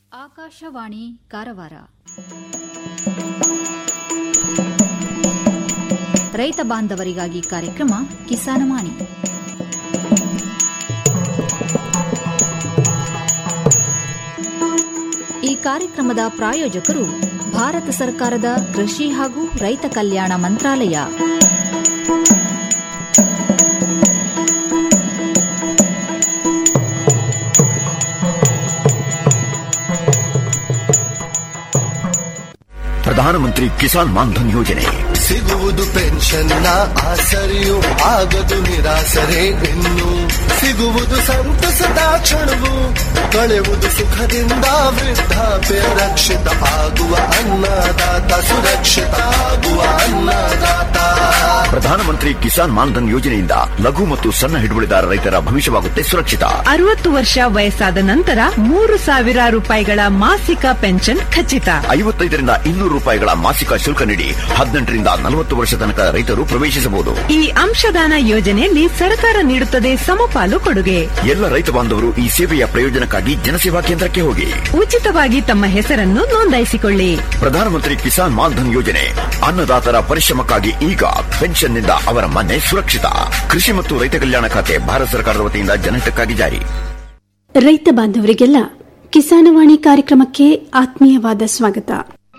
ಆಕಾಶವಾಣಿ ಕಾರವಾರ ರೈತ ಬಾಂಧವರಿಗಾಗಿ ಕಾರ್ಯಕ್ರಮ ಕಿಸಾನವಾಣಿ ಈ ಕಾರ್ಯಕ್ರಮದ ಪ್ರಾಯೋಜಕರು ಭಾರತ ಸರ್ಕಾರದ ಕೃಷಿ ಹಾಗೂ ರೈತ ಕಲ್ಯಾಣ ಮಂತ್ರಾಲಯ ಪ್ರಧಾನಮಂತ್ರಿ ಕಿಸಾನ್ ಮಾನ್ಧನ್ ಯೋಜನೆ ಸಿಗುವುದು ಪೆನ್ಷನ್ನ ಆಸರೆಯು ಆಗದು ನಿರಾಸರೆ ಇನ್ನು ಸಿಗುವುದು ಸಂತಸದ ಕ್ಷಣವು ಕಳೆಯುವುದು ಸುಖದಿಂದ ವೃದ್ಧಾಪ್ಯ ರಕ್ಷಿತ ಆಗುವ ಅನ್ನದಾತ ಸುರಕ್ಷಿತ ಆಗುವ ಅನ್ನದಾತ ಪ್ರಧಾನಮಂತ್ರಿ ಕಿಸಾನ್ ಮಾನ್ಧನ್ ಯೋಜನೆಯಿಂದ ಲಘು ಮತ್ತು ಸಣ್ಣ ಹಿಡುವಳಿದಾರ ರೈತರ ಭವಿಷ್ಯವಾಗುತ್ತೆ ಸುರಕ್ಷಿತ ಅರವತ್ತು ವರ್ಷ ವಯಸ್ಸಾದ ನಂತರ ಮೂರು ಸಾವಿರ ರೂಪಾಯಿಗಳ ಮಾಸಿಕ ಪೆನ್ಷನ್ ಖಚಿತ ಐವತ್ತೈದರಿಂದ ಇನ್ನೂರು ರೂಪಾಯಿಗಳ ಮಾಸಿಕ ಶುಲ್ಕ ನೀಡಿ ಹದಿನೆಂಟರಿಂದ ನಲವತ್ತು ವರ್ಷ ತನಕ ರೈತರು ಪ್ರವೇಶಿಸಬಹುದು ಈ ಅಂಶದಾನ ಯೋಜನೆಯಲ್ಲಿ ಸರ್ಕಾರ ನೀಡುತ್ತದೆ ಸಮಪಾಲು ಕೊಡುಗೆ ಎಲ್ಲ ರೈತ ಬಾಂಧವರು ಈ ಸೇವೆಯ ಪ್ರಯೋಜನಕ್ಕಾಗಿ ಜನಸೇವಾ ಕೇಂದ್ರಕ್ಕೆ ಹೋಗಿ ಉಚಿತವಾಗಿ ತಮ್ಮ ಹೆಸರನ್ನು ನೋಂದಾಯಿಸಿಕೊಳ್ಳಿ ಪ್ರಧಾನಮಂತ್ರಿ ಕಿಸಾನ್ ಮಾನ್ಧನ್ ಯೋಜನೆ ಅನ್ನದಾತರ ಪರಿಶ್ರಮಕ್ಕಾಗಿ ಈಗ ಪೆನ್ಷನ್ನಿಂದ ಅವರ ಮನೆ ಸುರಕ್ಷಿತ ಕೃಷಿ ಮತ್ತು ರೈತ ಕಲ್ಯಾಣ ಖಾತೆ ಭಾರತ ಸರ್ಕಾರದ ವತಿಯಿಂದ ಜನಹಿತಕ್ಕಾಗಿ ಜಾರಿ ರೈತ ಬಾಂಧವರಿಗೆಲ್ಲ ಕಿಸಾನವಾಣಿ ಕಾರ್ಯಕ್ರಮಕ್ಕೆ ಆತ್ಮೀಯವಾದ ಸ್ವಾಗತ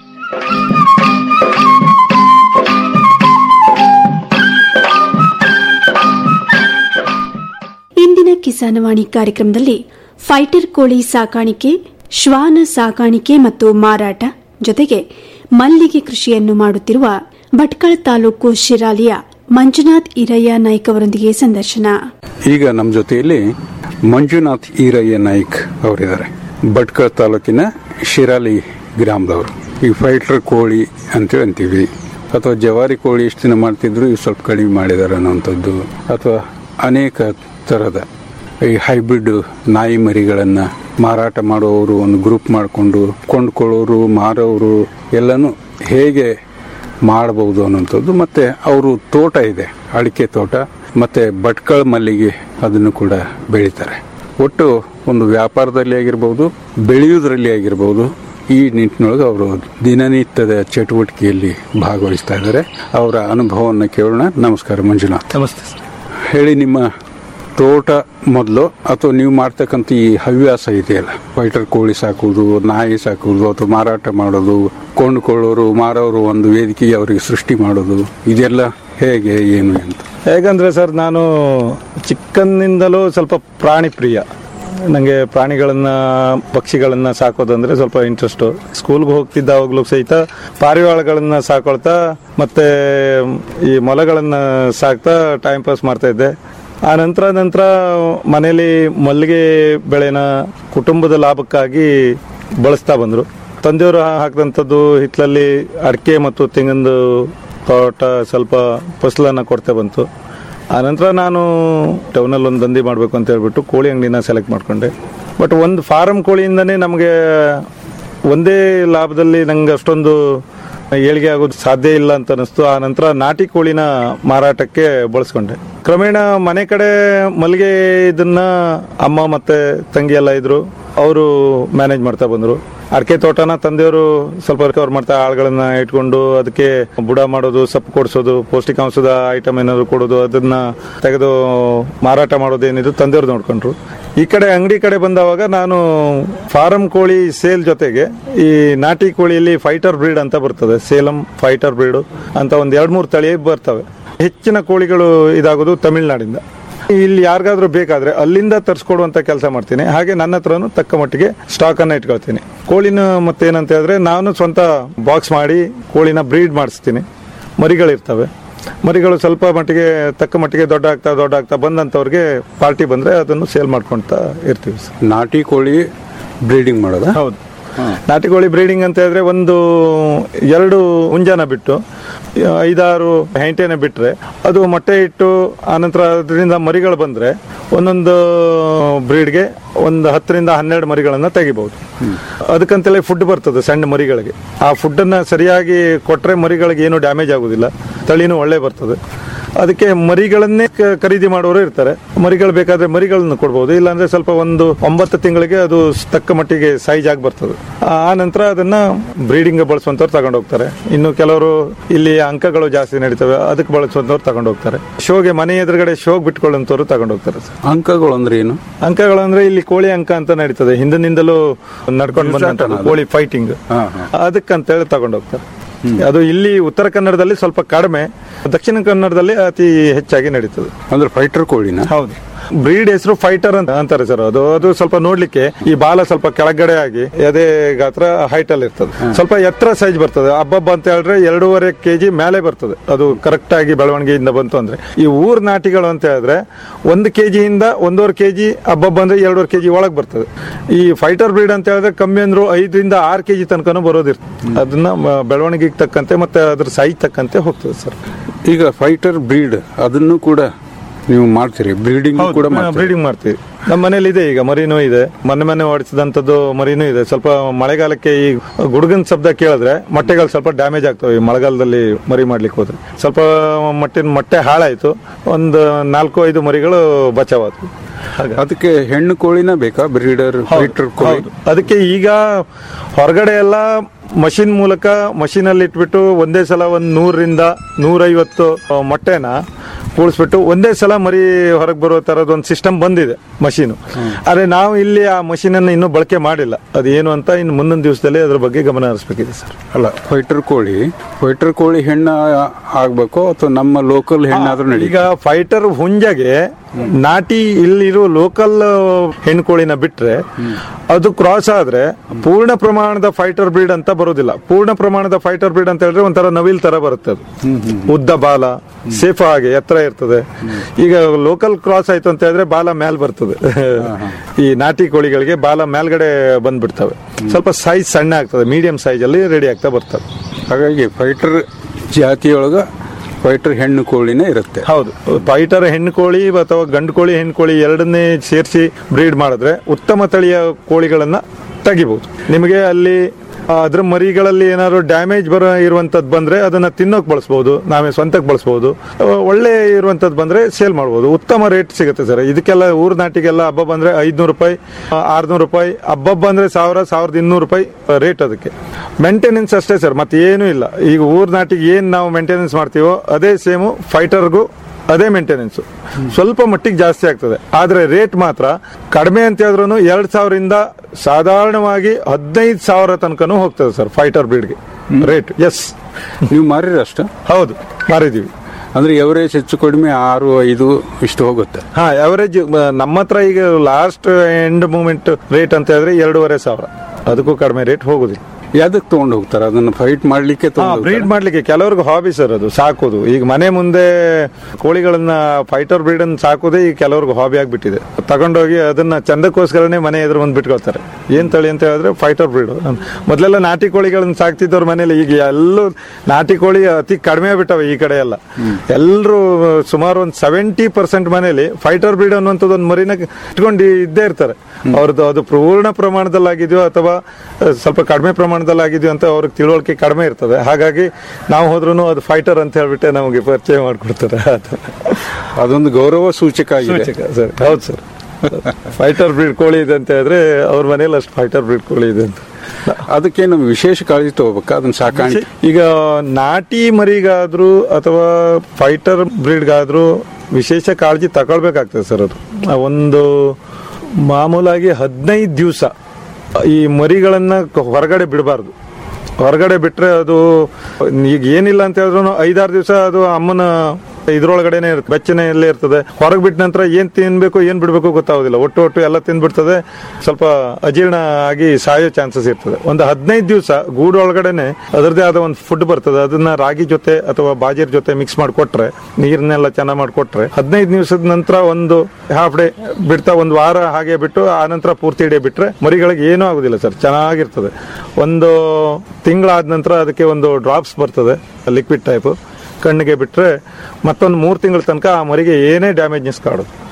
ಇಂದಿನ ಕಿಸಾನವಾಣಿ ಕಾರ್ಯಕ್ರಮದಲ್ಲಿ ಫೈಟರ್ ಕೋಳಿ ಸಾಕಾಣಿಕೆ ಶ್ವಾನ ಸಾಕಾಣಿಕೆ ಮತ್ತು ಮಾರಾಟ ಜೊತೆಗೆ ಮಲ್ಲಿಗೆ ಕೃಷಿಯನ್ನು ಮಾಡುತ್ತಿರುವ ಭಟ್ಕಳ ತಾಲೂಕು ಶಿರಾಲಿಯ ಮಂಜುನಾಥ್ ಈರಯ್ಯ ನಾಯ್ಕ್ ಅವರೊಂದಿಗೆ ಸಂದರ್ಶನ ಈಗ ನಮ್ಮ ಜೊತೆಯಲ್ಲಿ ಮಂಜುನಾಥ್ ಈರಯ್ಯ ನಾಯ್ಕ್ ಅವರಿದ್ದಾರೆ ಭಟ್ಕಳ ತಾಲೂಕಿನ ಶಿರಾಲಿ ಗ್ರಾಮದವರು ಈ ಫೈಟರ್ ಕೋಳಿ ಅಂತ ಅಂತೀವಿ ಅಥವಾ ಜವಾರಿ ಕೋಳಿ ಎಷ್ಟು ದಿನ ಮಾಡ್ತಿದ್ರು ಈಗ ಸ್ವಲ್ಪ ಕಡಿಮೆ ಮಾಡಿದ್ದಾರೆ ಅನ್ನೋಂಥದ್ದು ಅಥವಾ ಅನೇಕ ಥರದ ಈ ಹೈಬ್ರಿಡ್ ನಾಯಿ ಮರಿಗಳನ್ನು ಮಾರಾಟ ಮಾಡುವವರು ಒಂದು ಗ್ರೂಪ್ ಮಾಡಿಕೊಂಡು ಕೊಂಡ್ಕೊಳ್ಳೋರು ಮಾರೋರು ಎಲ್ಲನೂ ಹೇಗೆ ಮಾಡಬಹುದು ಅನ್ನೋಂಥದ್ದು ಮತ್ತೆ ಅವರು ತೋಟ ಇದೆ ಅಡಿಕೆ ತೋಟ ಮತ್ತೆ ಭಟ್ಕಳ ಮಲ್ಲಿಗೆ ಅದನ್ನು ಕೂಡ ಬೆಳೀತಾರೆ ಒಟ್ಟು ಒಂದು ವ್ಯಾಪಾರದಲ್ಲಿ ಆಗಿರ್ಬೋದು ಬೆಳೆಯುವುದರಲ್ಲಿ ಆಗಿರ್ಬೋದು ಈ ನಿಟ್ಟಿನೊಳಗೆ ಅವರು ದಿನನಿತ್ಯದ ಚಟುವಟಿಕೆಯಲ್ಲಿ ಭಾಗವಹಿಸ್ತಾ ಇದ್ದಾರೆ ಅವರ ಅನುಭವವನ್ನು ಕೇಳೋಣ ನಮಸ್ಕಾರ ಮಂಜುನಾಥ್ ನಮಸ್ತೆ ಸರ್ ಹೇಳಿ ನಿಮ್ಮ ತೋಟ ಮೊದಲು ಅಥವಾ ನೀವು ಮಾಡ್ತಕ್ಕಂಥ ಈ ಹವ್ಯಾಸ ಇದೆಯಲ್ಲ ವೈಟರ್ ಕೋಳಿ ಸಾಕುವುದು ನಾಯಿ ಸಾಕುವುದು ಅಥವಾ ಮಾರಾಟ ಮಾಡೋದು ಕೊಂಡುಕೊಳ್ಳೋರು ಮಾರೋರು ಒಂದು ವೇದಿಕೆಗೆ ಅವರಿಗೆ ಸೃಷ್ಟಿ ಮಾಡೋದು ಇದೆಲ್ಲ ಹೇಗೆ ಏನು ಅಂತ ಹೇಗಂದ್ರೆ ಸರ್ ನಾನು ಚಿಕ್ಕಂದಿನಿಂದಲೂ ಸ್ವಲ್ಪ ಪ್ರಾಣಿ ಪ್ರಿಯ ನನಗೆ ಪ್ರಾಣಿಗಳನ್ನ ಪಕ್ಷಿಗಳನ್ನ ಸಾಕೋದಂದ್ರೆ ಸ್ವಲ್ಪ ಇಂಟ್ರೆಸ್ಟ್ ಸ್ಕೂಲ್ಗೆ ಹೋಗ್ತಿದ್ದಾವಾಗ್ಲೂ ಸಹಿತ ಪಾರಿವಾಳಗಳನ್ನ ಸಾಕೊಳ್ತಾ ಮತ್ತೆ ಈ ಮೊಲಗಳನ್ನ ಸಾಕ್ತಾ ಟೈಮ್ ಪಾಸ್ ಮಾಡ್ತಾ ಇದ್ದೆ ಆ ನಂತರ ನಂತರ ಮನೇಲಿ ಮಲ್ಲಿಗೆ ಬೆಳೆನ ಕುಟುಂಬದ ಲಾಭಕ್ಕಾಗಿ ಬಳಸ್ತಾ ಬಂದರು ತಂದೆಯವರು ಹಾಕಿದಂಥದ್ದು ಹಿತ್ತಲಲ್ಲಿ ಅಡಿಕೆ ಮತ್ತು ತೆಂಗಿನದು ತೋಟ ಸ್ವಲ್ಪ ಫಸಲನ್ನು ಕೊಡ್ತಾ ಬಂತು ಆನಂತರ ನಾನು ಟೌನಲ್ಲಿ ಒಂದು ದಂಧೆ ಮಾಡಬೇಕು ಅಂತ ಹೇಳ್ಬಿಟ್ಟು ಕೋಳಿ ಅಂಗಡಿನ ಸೆಲೆಕ್ಟ್ ಮಾಡ್ಕೊಂಡೆ ಬಟ್ ಒಂದು ಫಾರಮ್ ಕೋಳಿಯಿಂದನೇ ನಮಗೆ ಒಂದೇ ಲಾಭದಲ್ಲಿ ನಂಗೆ ಅಷ್ಟೊಂದು ಏಳಿಗೆ ಆಗೋದು ಸಾಧ್ಯ ಇಲ್ಲ ಅಂತ ಅನಿಸ್ತು ಆ ನಂತರ ನಾಟಿ ಕೋಳಿನ ಮಾರಾಟಕ್ಕೆ ಬಳಸ್ಕೊಂಡೆ ಕ್ರಮೇಣ ಮನೆ ಕಡೆ ಮಲ್ಲಿಗೆ ಇದನ್ನ ಅಮ್ಮ ಮತ್ತೆ ತಂಗಿ ಎಲ್ಲ ಇದ್ರು ಅವರು ಮ್ಯಾನೇಜ್ ಮಾಡ್ತಾ ಬಂದ್ರು ಅಡಿಕೆ ತೋಟನ ತಂದೆಯವರು ಸ್ವಲ್ಪ ರಿಕವರ್ ಮಾಡ್ತಾ ಆಳುಗಳನ್ನ ಇಟ್ಕೊಂಡು ಅದಕ್ಕೆ ಬುಡ ಮಾಡೋದು ಸೊಪ್ಪು ಕೊಡಿಸೋದು ಪೌಷ್ಟಿಕಾಂಶದ ಐಟಮ್ ಏನಾದ್ರು ಕೊಡೋದು ಅದನ್ನ ತೆಗೆದು ಮಾರಾಟ ಮಾಡೋದೇನಿದ್ರು ತಂದೆಯವರು ನೋಡ್ಕೊಂಡ್ರು ಈ ಕಡೆ ಅಂಗಡಿ ಕಡೆ ಬಂದವಾಗ ನಾನು ಫಾರಂ ಕೋಳಿ ಸೇಲ್ ಜೊತೆಗೆ ಈ ನಾಟಿ ಕೋಳಿಯಲ್ಲಿ ಫೈಟರ್ ಬ್ರೀಡ್ ಅಂತ ಬರ್ತದೆ ಸೇಲಂ ಫೈಟರ್ ಬ್ರೀಡ್ ಅಂತ ಒಂದ್ ಎರಡ್ ಮೂರು ತಳಿ ಬರ್ತವೆ ಹೆಚ್ಚಿನ ಕೋಳಿಗಳು ಇದಾಗೋದು ತಮಿಳ್ನಾಡಿಂದ ಇಲ್ಲಿ ಯಾರಿಗಾದ್ರೂ ಬೇಕಾದ್ರೆ ಅಲ್ಲಿಂದ ತರಿಸ್ಕೊಡುವಂತ ಕೆಲಸ ಮಾಡ್ತೀನಿ ಹಾಗೆ ನನ್ನ ಹತ್ರನು ತಕ್ಕ ಮಟ್ಟಿಗೆ ಸ್ಟಾಕ್ ಅನ್ನ ಇಟ್ಕೊಳ್ತೀನಿ ಕೋಳಿನ ಮತ್ತೇನಂತ ಹೇಳಿದ್ರೆ ನಾನು ಸ್ವಂತ ಬಾಕ್ಸ್ ಮಾಡಿ ಕೋಳಿನ ಬ್ರೀಡ್ ಮಾಡಿಸ್ತೀನಿ ಮರಿಗಳಿರ್ತವೆ ಮರಿಗಳು ಸ್ವಲ್ಪ ಮಟ್ಟಿಗೆ ತಕ್ಕ ಮಟ್ಟಿಗೆ ದೊಡ್ಡ ಆಗ್ತಾ ದೊಡ್ಡ ಆಗ್ತಾ ಬಂದಂತವ್ರಿಗೆ ಪಾರ್ಟಿ ಬಂದ್ರೆ ಅದನ್ನು ಸೇಲ್ ಮಾಡ್ಕೊಂತ ಇರ್ತೀವಿ ಸರ್ ನಾಟಿ ಕೋಳಿ ಬ್ರೀಡಿಂಗ್ ಮಾಡೋದಾ ಹೌದು ನಾಟಿ ಕೋಳಿ ಬ್ರೀಡಿಂಗ್ ಅಂತ ಹೇಳಿದ್ರೆ ಒಂದು ಎರಡು ಹುಂಜನ ಬಿಟ್ಟು ಐದಾರು ಹೆಂಟೆನ ಬಿಟ್ರೆ ಅದು ಮೊಟ್ಟೆ ಇಟ್ಟು ಆನಂತರ ಅದರಿಂದ ಮರಿಗಳು ಬಂದ್ರೆ ಒಂದೊಂದು ಬ್ರೀಡ್ಗೆ ಒಂದು ಹತ್ತರಿಂದ ಹನ್ನೆರಡು ಮರಿಗಳನ್ನ ತೆಗಿಬಹುದು ಅದಕ್ಕಂತಲೇ ಫುಡ್ ಬರ್ತದೆ ಸಣ್ಣ ಮರಿಗಳಿಗೆ ಆ ಫುಡ್ ಅನ್ನ ಸರಿಯಾಗಿ ಕೊಟ್ರೆ ಮರಿಗಳಿಗೆ ಏನು ಡ್ಯಾಮೇಜ್ ಆಗುದಿಲ್ಲ ತಳಿನೂ ಒಳ್ಳೆ ಬರ್ತದೆ ಅದಕ್ಕೆ ಮರಿಗಳನ್ನೇ ಕ- ಖರೀದಿ ಮಾಡೋರು ಇರ್ತಾರೆ ಮರಿಗಳು ಬೇಕಾದ್ರೆ ಮರಿಗಳನ್ನು ಕೊಡ್ಬೋದು ಇಲ್ಲಾಂದ್ರೆ ಸ್ವಲ್ಪ ಒಂದು ಒಂಬತ್ತು ತಿಂಗಳಿಗೆ ಅದು ತಕ್ಕ ಮಟ್ಟಿಗೆ ಸೈಜ್ ಆಗಿ ಬರ್ತದೆ ಆ ನಂತರ ಅದನ್ನ ಬ್ರೀಡಿಂಗ್ ಬಳಸುವಂತವ್ರು ತಗೊಂಡು ಹೋಗ್ತಾರೆ ಇನ್ನು ಕೆಲವರು ಇಲ್ಲಿ ಅಂಕಗಳು ಜಾಸ್ತಿ ನಡೀತವೆ ಅದಕ್ಕೆ ಬಳಸುವಂತವ್ರು ತಗೊಂಡು ಹೋಗ್ತಾರೆ ಶೋಗೆ ಮನೆ ಎದುರುಗಡೆ ಶೋಗ್ ಬಿಟ್ಕೊಳ್ಳುವಂತವ್ರು ತಗೊಂಡು ಹೋಗ್ತಾರೆ ಸರ್ ಅಂಕಗಳು ಅಂದ್ರೆ ಏನು ಅಂಕಗಳು ಅಂದ್ರೆ ಇಲ್ಲಿ ಕೋಳಿ ಅಂಕ ಅಂತ ನಡೀತದೆ ಹಿಂದಿನಿಂದಲೂ ನಡ್ಕೊಂಡು ಬಂದಂತ ಅದು. ಕೋಳಿ ಫೈಟಿಂಗ್ ಹಾ, ಹಾ. ಅದಕ್ಕಂತೇಳಿ ತಗೊಂಡು ಹೋಗ್ತಾರೆ ಅದು ಇಲ್ಲಿ ಉತ್ತರ ಕನ್ನಡದಲ್ಲಿ ಸ್ವಲ್ಪ ಕಡಿಮೆ ದಕ್ಷಿಣ ಕನ್ನಡದಲ್ಲಿ ಅತಿ ಹೆಚ್ಚಾಗಿ ನಡೀತದೆ ಅಂದ್ರೆ ಫೈಟರ್ ಕೋಳಿನ ಹೌದು ಬ್ರೀಡ್ ಹೆಸರು ಫೈಟರ್ ಅಂತ ಅಂತಾರೆ ಸರ್ ಅದು ಅದು ಸ್ವಲ್ಪ ನೋಡ್ಲಿಕ್ಕೆ ಈ ಬಾಲ ಸ್ವಲ್ಪ ಕೆಳಗಡೆ ಆಗಿ ಅದೇ ಗಾತ್ರ ಹೈಟ್ ಅಲ್ಲಿ ಇರ್ತದೆ ಸ್ವಲ್ಪ ಎತ್ತರ ಸೈಜ್ ಬರ್ತದೆ ಹಬ್ಬಬ್ಬ ಅಂತ ಹೇಳಿದ್ರೆ ಎರಡೂವರೆ ಕೆಜಿ ಮೇಲೆ ಬರ್ತದೆ ಅದು ಕರೆಕ್ಟ್ ಆಗಿ ಬೆಳವಣಿಗೆಯಿಂದ ಬಂತು ಅಂದ್ರೆ ಈ ಊರ್ ನಾಟಿಗಳು ಅಂತ ಹೇಳಿದ್ರೆ ಒಂದು ಕೆಜಿಯಿಂದ ಒಂದೂವರೆ ಕೆಜಿ ಹಬ್ಬಬ್ಬ ಅಂದ್ರೆ ಎರಡೂವರೆ ಕೆಜಿ ಒಳಗೆ ಬರ್ತದೆ ಈ ಫೈಟರ್ ಬ್ರೀಡ್ ಅಂತ ಹೇಳಿದ್ರೆ ಕಮ್ಮಿ ಅಂದ್ರು ಐದರಿಂದ ಆರು ಕೆಜಿ ತನಕನೂ ಬರೋದಿರ್ತದೆ ಅದನ್ನ ಮ- ಬೆಳವಣಿಗೆಗೆ ತಕ್ಕಂತೆ ಮತ್ತೆ ಅದ್ರ ಸೈಜ್ ತಕ್ಕಂತೆ ಹೋಗ್ತದೆ ಸರ್ ಈಗ ಫೈಟರ್ ಬ್ರೀಡ್ ಅದನ್ನು ಕೂಡ ನೀವು ಮಾಡ್ತೀರಿ ಬ್ರೀಡಿಂಗ್ ಕೂಡ ಮಾಡ್ತೀರಿ ಬ್ರೀಡಿಂಗ್ ಮಾಡ್ತೀವಿ ನಮ್ಮ ಮನೇಲಿ ಇದೆ ಈಗ ಮರಿನೂ ಇದೆ ಮೊನ್ನೆ ಮೊನ್ನೆ ಹೊಡಿಸಿದಂತದ್ದು ಮರಿನೂ ಇದೆ ಸ್ವಲ್ಪ ಮಳೆಗಾಲಕ್ಕೆ ಈ ಗುಡುಗನ್ ಶಬ್ದ ಕೇಳಿದ್ರೆ ಮೊಟ್ಟೆಗಳು ಸ್ವಲ್ಪ ಡ್ಯಾಮೇಜ್ ಆಗ್ತವೆ ಈ ಮಳೆಗಾಲದಲ್ಲಿ ಮರಿ ಮಾಡ್ಲಿಕ್ಕೆ ಹೋದ್ರೆ ಸ್ವಲ್ಪ ಮಟ್ಟಿನ ಮೊಟ್ಟೆ ಹಾಳಾಯ್ತು ಒಂದು ನಾಲ್ಕು ಐದು ಮರಿಗಳು ಬಚಾವಾದ್ವು ಹಾಗೆ ಅದಕ್ಕೆ ಹೆಣ್ಣು ಕೋಳಿನ ಬೇಕಾ ಬ್ರೀಡರ್ ಫೈಟರ್ ಕೋಳಿ ಹೌದು. ಅದಕ್ಕೆ ಈಗ ಹೊರಗಡೆ ಎಲ್ಲ ಮಷಿನ್ ಮೂಲಕ ಮಷಿನ್ ಅಲ್ಲಿ ಇಟ್ಬಿಟ್ಟು ಒಂದೇ ಸಲ ಒಂದ್ ನೂರರಿಂದ ನೂರೈವತ್ತು ಆ, ಮೊಟ್ಟೆನ ಕೂಡಿಸ್ಬಿಟ್ಟು ಒಂದೇ ಸಲ ಮರಿ ಹೊರಗೆ ಬರೋ ತರದ ಒಂದು ಸಿಸ್ಟಮ್ ಬಂದಿದೆ ಮಷೀನು ಆದ್ರೆ ನಾವು ಇಲ್ಲಿ ಆ ಮಷೀನ್ ಅನ್ನು ಇನ್ನೂ ಬಳಕೆ ಮಾಡಿಲ್ಲ ಅದೇನು ಅಂತ ಇನ್ನು ಮುಂದಿನ ದಿವಸದಲ್ಲಿ ಅದ್ರ ಬಗ್ಗೆ ಗಮನ ಹರಿಸಬೇಕಿದೆ ಸರ್ ಅಲ್ಲ ಫೈಟರ್ ಕೋಳಿ ಫೈಟರ್ ಕೋಳಿ ಹೆಣ್ಣ ಆಗ್ಬೇಕು ಅಥವಾ ನಮ್ಮ ಲೋಕಲ್ ಹೆಣ್ಣಾದ್ರೂ ನಡಿ ಈಗ ಫೈಟರ್ ಹುಂಜಗೆ ನಾಟಿ ಇಲ್ಲಿರೋ ಲೋಕಲ್ ಹೆಣ್ಕೋಳಿನ ಬಿಟ್ರೆ ಅದು ಕ್ರಾಸ್ ಆದ್ರೆ ಪೂರ್ಣ ಪ್ರಮಾಣದ ಫೈಟರ್ ಬ್ರೀಡ್ ಅಂತ ಬರೋದಿಲ್ಲ ಪೂರ್ಣ ಪ್ರಮಾಣದ ಫೈಟರ್ ಬ್ರೀಡ್ ಅಂತ ಹೇಳಿದ್ರೆ ಒಂಥರ ನವಿಲ್ ತರ ಬರುತ್ತೆ ಅದು ಉದ್ದ ಬಾಲ ಸೇಫ್ ಆಗಿ ಎತ್ತರ ಇರ್ತದೆ ಈಗ ಲೋಕಲ್ ಕ್ರಾಸ್ ಆಯ್ತು ಅಂತ ಹೇಳಿದ್ರೆ ಬಾಲ ಮೇಲ್ ಬರ್ತದೆ ಈ ನಾಟಿ ಕೋಳಿಗಳಿಗೆ ಬಾಲ ಮೇಲ್ಗಡೆ ಬಂದ್ಬಿಡ್ತವೆ ಸ್ವಲ್ಪ ಸೈಜ್ ಸಣ್ಣ ಆಗ್ತದೆ ಮೀಡಿಯಂ ಸೈಜ್ ಅಲ್ಲಿ ರೆಡಿ ಆಗ್ತಾ ಬರ್ತವೆ ಹಾಗಾಗಿ ಫೈಟರ್ ಜಾತಿಯೊಳಗ ಫೈಟರ್ ಹೆಣ್ಣು ಕೋಳಿನೇ ಇರುತ್ತೆ ಹೌದು ಫೈಟರ್ ಹೆಣ್ಣು ಕೋಳಿ ಅಥವಾ ಗಂಡು ಕೋಳಿ ಹೆಣ್ಣು ಕೋಳಿ ಎರಡನ್ನೇ ಸೇರಿಸಿ ಬ್ರೀಡ್ ಮಾಡಿದ್ರೆ ಉತ್ತಮ ತಳಿಯ ಕೋಳಿಗಳನ್ನ ತೆಗಿಬಹುದು ನಿಮಗೆ ಅಲ್ಲಿ ಆ, ಅದ್ರ ಮರಿಗಳಲ್ಲಿ ಏನಾದ್ರು ಡ್ಯಾಮೇಜ್ ಬರೋ ಇರುವಂತದ್ದು ಬಂದ್ರೆ ಅದನ್ನ ತಿನ್ನೋಕ್ ಬಳಸಬಹುದು ನಾವೇ ಸ್ವಂತಕ್ಕೆ ಬಳಸಬಹುದು ಒಳ್ಳೆ ಇರುವಂತದ್ದು ಬಂದ್ರೆ ಸೇಲ್ ಮಾಡಬಹುದು ಉತ್ತಮ ರೇಟ್ ಸಿಗುತ್ತೆ ಸರ್ ಇದಕ್ಕೆಲ್ಲ ಊರ್ ನಾಟಿಗೆಲ್ಲ ಹಬ್ಬ ಬಂದ್ರೆ ಐದ್ನೂರು ರೂಪಾಯಿ ಆರ್ನೂರು ರೂಪಾಯಿ ಹಬ್ಬಬ್ಬ ಅಂದ್ರೆ ಸಾವಿರ ಸಾವಿರದ ಇನ್ನೂರು ರೂಪಾಯಿ ರೇಟ್ ಅದಕ್ಕೆ ಮೇಂಟೆನೆನ್ಸ್ ಅಷ್ಟೇ ಸರ್ ಮತ್ತೆ ಏನೂ ಇಲ್ಲ ಈಗ ಊರ್ ನಾಟಿಗೆ ಏನ್ ನಾವು ಮೇಂಟೆನೆನ್ಸ್ ಮಾಡ್ತೀವೋ ಅದೇ ಸೇಮು ಫೈಟರ್ಗೂ ಅದೇ ಮೇಂಟೆನೆನ್ಸ್ ಸ್ವಲ್ಪ ಮಟ್ಟಿಗೆ ಜಾಸ್ತಿ ಆಗ್ತದೆ ಆದ್ರೆ ರೇಟ್ ಮಾತ್ರ ಕಡಿಮೆ ಅಂತ ಹೇಳಿದ್ರು ಎರಡ್ ಸಾವಿರದಿಂದ ಸಾಧಾರಣವಾಗಿ ಹದಿನೈದು ಸಾವಿರ ತನಕನೂ ಹೋಗ್ತದೆ ಸರ್ ಫೈಟರ್ ಬ್ರೀಡ್ಗೆ ರೇಟ್ ಎಸ್ ನೀವು ಮಾರಿರ ಅಷ್ಟ ಹೌದು ಮಾರಿದೀವಿ ಅಂದ್ರೆ ಎವರೇಜ್ ಹೆಚ್ಚು ಕಡಿಮೆ ಆರು ಐದು ಇಷ್ಟು ಹೋಗುತ್ತೆ ಹಾ ಅವರೇಜ್ ನಮ್ಮ ಹತ್ರ ಈಗ ಲಾಸ್ಟ್ ಎಂಡ್ ಮೂಮೆಂಟ್ ರೇಟ್ ಅಂತ ಹೇಳಿದ್ರೆ ಎರಡೂವರೆ ಸಾವಿರ ಅದಕ್ಕೂ ಕಡಿಮೆ ರೇಟ್ ಹೋಗುದಿಲ್ಲ ಯಾವ್ದಕ್ ತಗೊಂಡು ಹೋಗ್ತಾರೆ ಅದನ್ನ ಫೈಟ್ ಮಾಡ್ಲಿಕ್ಕೆ ತಗೊಂಡು ಬ್ರೀಡ್ ಮಾಡ್ಲಿಕ್ಕೆ ಕೆಲವ್ರಿಗೆ ಹಾಬಿ ಸರ್ ಅದು ಸಾಕೋದು ಈಗ ಮನೆ ಮುಂದೆ ಕೋಳಿಗಳನ್ನ ಫೈಟರ್ ಬ್ರೀಡ್ ಅನ್ನು ಸಾಕೋದೇ ಈಗ ಕೆಲವ್ರಿಗೆ ಹಾಬಿ ಆಗ್ಬಿಟ್ಟಿದೆ ತಗೊಂಡೋಗಿ ಅದನ್ನ ಚಂದಕ್ಕೋಸ್ಕರನೇ ಮನೆ ಎದುರು ಬಂದು ಬಿಟ್ಕೊಳ್ತಾರೆ ಏನ್ ತಳಿ ಅಂತ ಹೇಳಿದ್ರೆ ಫೈಟರ್ ಬ್ರೀಡ್ ಮೊದಲೆಲ್ಲ ನಾಟಿ ಕೋಳಿಗಳನ್ನ ಸಾಕ್ತಿದ್ದವ್ರ ಮನೇಲಿ ಈಗ ಎಲ್ಲೂ ನಾಟಿ ಕೋಳಿ ಅತಿ ಕಡಿಮೆ ಬಿಟ್ಟವೆ ಈ ಕಡೆ ಎಲ್ಲ ಎಲ್ಲರೂ ಸುಮಾರು ಒಂದು ಸೆವೆಂಟಿ ಪರ್ಸೆಂಟ್ ಮನೇಲಿ ಫೈಟರ್ ಬ್ರೀಡ್ ಅನ್ನುವಂಥದ್ದು ಒಂದು ಮರಿನ ಇಟ್ಕೊಂಡು ಇದ್ದೇ ಇರ್ತಾರೆ ಅವ್ರದ್ದು ಅದು ಪೂರ್ಣ ಪ್ರಮಾಣದಲ್ಲಿ ಆಗಿದೆಯೋ ಅಥವಾ ಅಹ್, ಸ್ವಲ್ಪ ಕಡಿಮೆ ಪ್ರಮಾಣದಲ್ಲಿ ಆಗಿದೆಯೋ ಅಂತ ಅವ್ರಿಗೆ ತಿಳುವಳಿಕೆ ಕಡಿಮೆ ಇರ್ತದೆ ಹಾಗಾಗಿ ನಾವು ಹೋದ್ರೂ ಅದು ಫೈಟರ್ ಅಂತ ಹೇಳ್ಬಿಟ್ಟೆ ನಮಗೆ ಪರಿಚಯ ಮಾಡ್ಕೊಡ್ತಾರೆ ಅದು ಅದೊಂದು ಗೌರವ ಸೂಚಕ ಆಗಿದೆ ಸೂಚಕ ಸರ್ ಹೌದು ಸರ್ ಫೈಟರ್ ಬ್ರೀಡ್ ಕೋಳಿ ಇದೆ ಅಂತ ಹೇಳಿದ್ರೆ ಅವ್ರ ಮನೇಲಿ ಅಷ್ಟು ಫೈಟರ್ ಬ್ರೀಡ್ ಕೋಳಿ ಇದೆ ಅಂತ ಅದಕ್ಕೆ ನಾವು ವಿಶೇಷ ಕಾಳಜಿ ತಗೋಬೇಕಾ ಅದನ್ನ ಸಾಕಾಣಿಕೆ ಈಗ ನಾಟಿ ಮರಿಗಾದ್ರೂ ಅಥವಾ ಫೈಟರ್ ಬ್ರೀಡ್ಗಾದ್ರೂ ವಿಶೇಷ ಕಾಳಜಿ ತಗೊಳ್ಬೇಕಾಗ್ತದೆ ಸರ್ ಅದು ಆ ಒಂದು ಮಾಮೂಲಾಗಿ ಹದಿನೈದು ದಿವಸ ಈ ಮರಿಗಳನ್ನ ಕ- ಹೊರಗಡೆ ಬಿಡಬಾರ್ದು ಹೊರಗಡೆ ಬಿಟ್ರೆ ಅದು ಈಗ ಏನಿಲ್ಲ ಅಂತ ಹೇಳಿದ್ರು ಐದಾರು ದಿವಸ ಅದು ಅಮ್ಮನ ಇದ್ರೊಳಗಡೆನೆ ಇರುತ್ತೆ ಬೆಚ್ಚನೆಯಲ್ಲೇ ಇರ್ತದೆ ಹೊರಗೆ ಬಿಟ್ಟ ನಂತರ ಏನ್ ತಿನ್ಬೇಕು ಏನ್ ಬಿಡ್ಬೇಕು ಗೊತ್ತಾಗೋದಿಲ್ಲ ಒಟ್ಟು ಒಟ್ಟು ಎಲ್ಲ ತಿಂದ್ಬಿಡ್ತದೆ ಸ್ವಲ್ಪ ಅಜೀರ್ಣ ಆಗಿ ಸಾಯೋ ಚಾನ್ಸಸ್ ಇರ್ತದೆ ಒಂದು ಹದಿನೈದು ದಿವಸ ಗೂಡು ಒಳಗಡೆನೆ ಅದರದೇ ಆದ ಒಂದು ಫುಡ್ ಬರ್ತದೆ ಅದನ್ನ ರಾಗಿ ಜೊತೆ ಅಥವಾ ಬಾಜಿರ್ ಜೊತೆ ಮಿಕ್ಸ್ ಮಾಡಿಕೊಟ್ರೆ ನೀರನ್ನೆಲ್ಲ ಚೆನ್ನಾಗಿ ಮಾಡಿಕೊಟ್ರೆ ಹದಿನೈದು ದಿವಸದ ನಂತರ ಒಂದು ಹಾಫ್ ಡೇ ಬಿಡ್ತಾ ಒಂದು ವಾರ ಹಾಗೆ ಬಿಟ್ಟು ಆ ನಂತರ ಪೂರ್ತಿ ಡೇ ಬಿಟ್ರೆ ಮರಿಗಳಿಗೆ ಏನೂ ಆಗುದಿಲ್ಲ ಸರ್ ಚೆನ್ನಾಗಿರ್ತದೆ ಒಂದು ತಿಂಗಳಾದ ನಂತರ ಅದಕ್ಕೆ ಒಂದು ಡ್ರಾಪ್ಸ್ ಬರ್ತದೆ ಲಿಕ್ವಿಡ್ ಟೈಪ್ ಕಣ್ಣಿಗೆ ಬಿಟ್ರೆ ಮತ್ತೊಂದು ಮೂರು ತಿಂಗಳ ತನಕ ಆ ಮರಿಗೆ ಏನೇ ಡ್ಯಾಮೇಜ್ನೆಸ್ ಕಾಡೋದು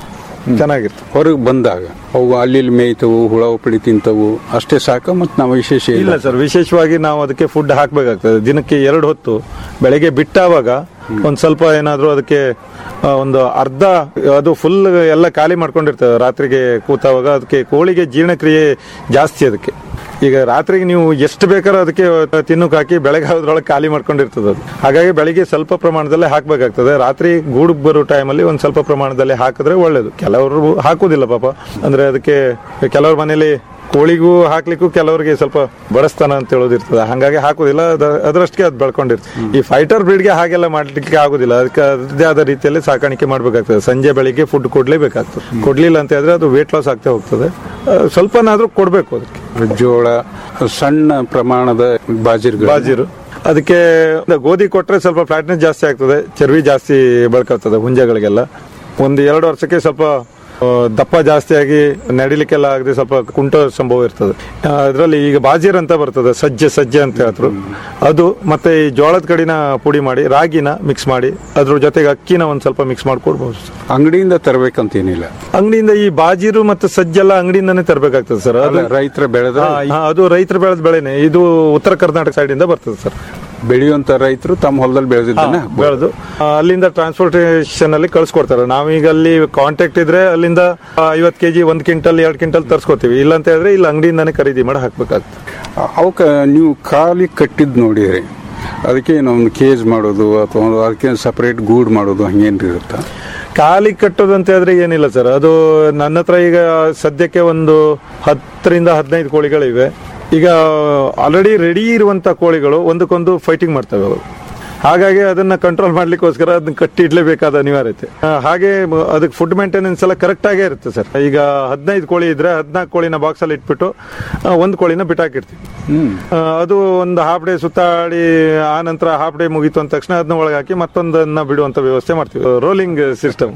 ಚೆನ್ನಾಗಿರ್ತದೆ ಹೊರಗೆ ಬಂದಾಗ ಅವು ಅಲ್ಲಿ ಇಲ್ಲಿ ಮೇಯ್ತವು ಹುಳ ಉಪ್ಪಳಿ ತಿಂತವು ಅಷ್ಟೇ ಸಾಕ ಮತ್ತು ನಾವು ವಿಶೇಷ ಇಲ್ಲ ಇಲ್ಲ ಸರ್ ವಿಶೇಷವಾಗಿ ನಾವು ಅದಕ್ಕೆ ಫುಡ್ ಹಾಕ್ಬೇಕಾಗ್ತದೆ ದಿನಕ್ಕೆ ಎರಡು ಹೊತ್ತು ಬೆಳಗ್ಗೆ ಬಿಟ್ಟಾವಾಗ ಒಂದ್ ಸ್ವಲ್ಪ ಏನಾದ್ರೂ ಅದಕ್ಕೆ ಆ, ಒಂದು ಅರ್ಧ ಅದು ಫುಲ್ ಎಲ್ಲ ಖಾಲಿ ಮಾಡ್ಕೊಂಡಿರ್ತದೆ ರಾತ್ರಿಗೆ ಕೂತಾವಾಗ ಅದಕ್ಕೆ ಕೋಳಿಗೆ ಜೀರ್ಣಕ್ರಿಯೆ ಜಾಸ್ತಿ ಅದಕ್ಕೆ ಈಗ ರಾತ್ರಿಗೆ ನೀವು ಎಷ್ಟು ಬೇಕಾದ್ರೂ ಅದಕ್ಕೆ ತಿನ್ನಕ್ಕೆ ಹಾಕಿ ಬೆಳಗ್ಗೆ ಅದ್ರೊಳಗೆ ಖಾಲಿ ಮಾಡ್ಕೊಂಡಿರ್ತದೆ ಅದು ಹಾಗಾಗಿ ಬೆಳಿಗ್ಗೆ ಸ್ವಲ್ಪ ಪ್ರಮಾಣದಲ್ಲೇ ಹಾಕ್ಬೇಕಾಗ್ತದೆ ರಾತ್ರಿ ಗೂಡು ಬರೋ ಟೈಮಲ್ಲಿ ಒಂದ್ ಸ್ವಲ್ಪ ಪ್ರಮಾಣದಲ್ಲಿ ಹಾಕಿದ್ರೆ ಒಳ್ಳೇದು ಕೆಲವರು ಹಾಕುದಿಲ್ಲ ಪಾಪ ಅಂದ್ರೆ ಅದಕ್ಕೆ ಕೆಲವ್ರ ಮನೇಲಿ ಕೋಳಿಗೂ ಹಾಕ್ಲಿಕ್ಕೂ ಕೆಲವರಿಗೆ ಸ್ವಲ್ಪ ಬಡಸ್ತಾನ ಅಂತ ಹೇಳೋದಿರ್ತದೆ ಹಂಗಾಗಿ ಹಾಕುದಿಲ್ಲ ಅದ- ಅದರಷ್ಟಕ್ಕೆ ಅದು ಬೆಳ್ಕೊಂಡಿರ್ತದೆ ಈ ಫೈಟರ್ ಬ್ರೀಡ್ಗೆ ಹಾಗೆಲ್ಲ ಮಾಡ್ಲಿಕ್ಕೆ ಆಗುದಿಲ್ಲ ಅದಕ್ಕೆ ಅದೇ ಆದ ರೀತಿಯಲ್ಲಿ ಸಾಕಾಣಿಕೆ ಮಾಡ್ಬೇಕಾಗ್ತದೆ ಸಂಜೆ ಬೆಳಿಗ್ಗೆ ಫುಡ್ ಕೊಡ್ಲೇಬೇಕಾಗ್ತದೆ ಕೊಡ್ಲಿಲ್ಲ ಅಂತ ಹೇಳಿದ್ರೆ ಅದು ವೇಟ್ ಲಾಸ್ ಆಗ್ತಾ ಹೋಗ್ತದೆ ಆ, ಸ್ವಲ್ಪನಾದ್ರೂ ಕೊಡ್ಬೇಕು ಅದಕ್ಕೆ ಜೋಳ ಸಣ್ಣ ಪ್ರಮಾಣದ ಬಾಜಿರ್ಗಳು ಬಾಜಿರು ಅದಕ್ಕೆ ಗೋಧಿ ಕೊಟ್ರೆ ಸ್ವಲ್ಪ ಫ್ಲಾಟ್ನೆಸ್ ಜಾಸ್ತಿ ಆಗ್ತದೆ ಚರ್ವಿ ಜಾಸ್ತಿ ಬೆಳ್ಕೊಳ್ತದೆ ಹುಂಜಗಳಿಗೆಲ್ಲ ಒಂದು ಎರಡು ವರ್ಷಕ್ಕೆ ಸ್ವಲ್ಪ ಆ, ದಪ್ಪ ಜಾಸ್ತಿ ಆಗಿ ನಡಿಲಿಕ್ಕೆಲ್ಲ ಆಗದೆ ಸ್ವಲ್ಪ ಕುಂಟ ಸಂಭವ ಇರ್ತದೆ ಅದರಲ್ಲಿ ಈಗ ಬಾಜೀರ್ ಅಂತ ಬರ್ತದೆ ಸಜ್ಜೆ ಸಜ್ಜೆ ಅಂತ ಹೇಳ್ತಾರೆ ಅದು ಮತ್ತೆ ಈ ಜೋಳದ ಕಡಿನ ಪುಡಿ ಮಾಡಿ ರಾಗಿನ ಮಿಕ್ಸ್ ಮಾಡಿ ಅದ್ರ ಜೊತೆಗೆ ಅಕ್ಕಿನ ಒಂದ್ ಸ್ವಲ್ಪ ಮಿಕ್ಸ್ ಮಾಡಿ ಕೊಡ್ಬೋದು ಸರ್. ಅಂಗಡಿಯಿಂದ ತರಬೇಕಂತೇನಿಲ್ಲ ಅಂಗಡಿಯಿಂದ ಈ ಬಾಜೀರು ಮತ್ತೆ ಸಜ್ಜೆಲ್ಲ ಅಂಗಡಿಯಿಂದಾನೇ ತರಬೇಕಾಗ್ತದೆ ಸರ್ ಅದು ರೈತರ ಬೆಳೆದ್ರೆ ಹಾ, ಅದು ರೈತರ ಬೆಳೆದ ಬೆಳೆನೆ ಇದು ಉತ್ತರ ಕರ್ನಾಟಕ ಸೈಡ್ ಇಂದ ಬರ್ತದೆ ಸರ್ ಬೆಳೆಯುವಂತ ರೈತರು ತಮ್ಮ ಹೊಲದಲ್ಲಿ ಬೆಳೆದಿದ್ದನ್ನ ಹಾಕ್ಬೋದು. ಬೆಳೆದು ಆ, ಅಲ್ಲಿಂದ ಟ್ರಾನ್ಸ್ಪೋರ್ಟೇಷನ್ ಅಲ್ಲಿ ಕಳ್ಸಿಕೊಡ್ತಾರೆ ನಾವೀಗ ಅಲ್ಲಿ ಕಾಂಟ್ಯಾಕ್ಟ್ ಇದ್ರೆ ಅಲ್ಲಿಂದ ಐವತ್ ಕೆಜಿ ಒಂದ್ ಕ್ವಿಂಟಲ್ ಎರಡ್ ಕ್ವಿಂಟಲ್ ತರ್ಸ್ಕೊತೀವಿ ಇಲ್ಲ ಅಂತ ಹೇಳಿದ್ರೆ ಇಲ್ಲಿ ಅಂಗಡಿಯಿಂದಾನೇ ಖರೀದಿ ಮಾಡಿ ಹಾಕ್ಬೇಕಾಗ್ತದೆ ಅವಕ್ಕ ನೀವು ಖಾಲಿ ಕಟ್ಟಿದ್ ನೋಡಿದ್ರಿ ಅದಕ್ಕೆ ಒಂದು ಕೇಜ್ ಮಾಡೋದು ಅಥವಾ ಒಂದು ಅದಕ್ಕೆ ಸಪರೇಟ್ ಗೂಡ್ ಮಾಡೋದು ಹಂಗೇನ್ರಿ ಇರುತ್ತಾ ಖಾಲಿ ಕಟ್ಟೋದು ಅಂತ ಹೇಳಿದ್ರೆ ಏನಿಲ್ಲ ಸರ್ ಅದು ನನ್ನ ಹತ್ರ ಈಗ ಸದ್ಯಕ್ಕೆ ಒಂದು ಹತ್ತರಿಂದ ಹದಿನೈದು ಕೋಳಿಗಳಿವೆ ಈಗ ಆಲ್ರೆಡಿ ರೆಡಿ ಇರುವಂತ ಕೋಳಿಗಳು ಒಂದಕ್ಕೊಂದು ಫೈಟಿಂಗ್ ಮಾಡ್ತವೆ ಅವು ಹಾಗಾಗಿ ಅದನ್ನ ಕಂಟ್ರೋಲ್ ಮಾಡ್ಲಿಕ್ಕೋಸ್ಕರ ಅದನ್ನ ಕಟ್ಟಿ ಇಡ್ಲೇಬೇಕಾದ ಅನಿವಾರ್ಯತೆ ಆ, ಹಾಗೆ ಮ- ಅದಕ್ಕೆ ಫುಡ್ ಮೇಂಟೆನೆನ್ಸ್ ಎಲ್ಲ ಕರೆಕ್ಟ್ ಆಗೇ ಇರುತ್ತೆ ಸರ್ ಈಗ ಹದಿನೈದು ಕೋಳಿ ಇದ್ರೆ ಹದಿನಾಲ್ಕು ಕೋಳಿನ ಬಾಕ್ಸ್ ಅಲ್ಲಿ ಇಟ್ಬಿಟ್ಟು ಆ, ಒಂದು ಕೋಳಿನ ಬಿಟ್ಟಾಕಿರ್ತೀವಿ ಆ, ಅದು ಒಂದು ಹಾಫ್ ಡೇ ಸುತ್ತಾಡಿ ಆ ನಂತರ ಹಾಫ್ ಡೇ ಮುಗೀತು ಅಂದ ತಕ್ಷಣ ಅದನ್ನ ಒಳಗೆ ಹಾಕಿ ಮತ್ತೊಂದನ್ನ ಬಿಡುವಂತ ವ್ಯವಸ್ಥೆ ಮಾಡ್ತೀವಿ ರೋಲಿಂಗ್ ಸಿಸ್ಟಮ್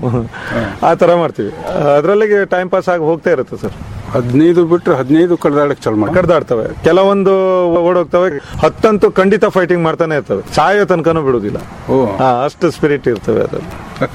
ಆ ತರ ಮಾಡ್ತೀವಿ ಅದರಲ್ಲಿಗೆ ಟೈಮ್ ಪಾಸ್ ಆಗಿ ಹೋಗ್ತಾ ಇರುತ್ತೆ ಸರ್ ಹದಿನೈದು ಬಿಟ್ರೆ ಹದಿನೈದು ಕಡ್ದಾಡಕ್ ಚಾಲು ಮಾಡಿ ಕಡ್ದಾಡ್ತವೆ ಕೆಲವೊಂದು ಓಡೋಗ್ತವೆ ಹತ್ತಂತೂ ಖಂಡಿತ ಫೈಟಿಂಗ್ ಮಾಡ್ತಾನೆ ಇರ್ತವೆ ಸಾಯೋ ತನಕನೂ ಬಿಡುದಿಲ್ಲ ಓ ಹಾ, ಅಷ್ಟು ಸ್ಪಿರಿಟ್ ಇರ್ತವೆ ಅದು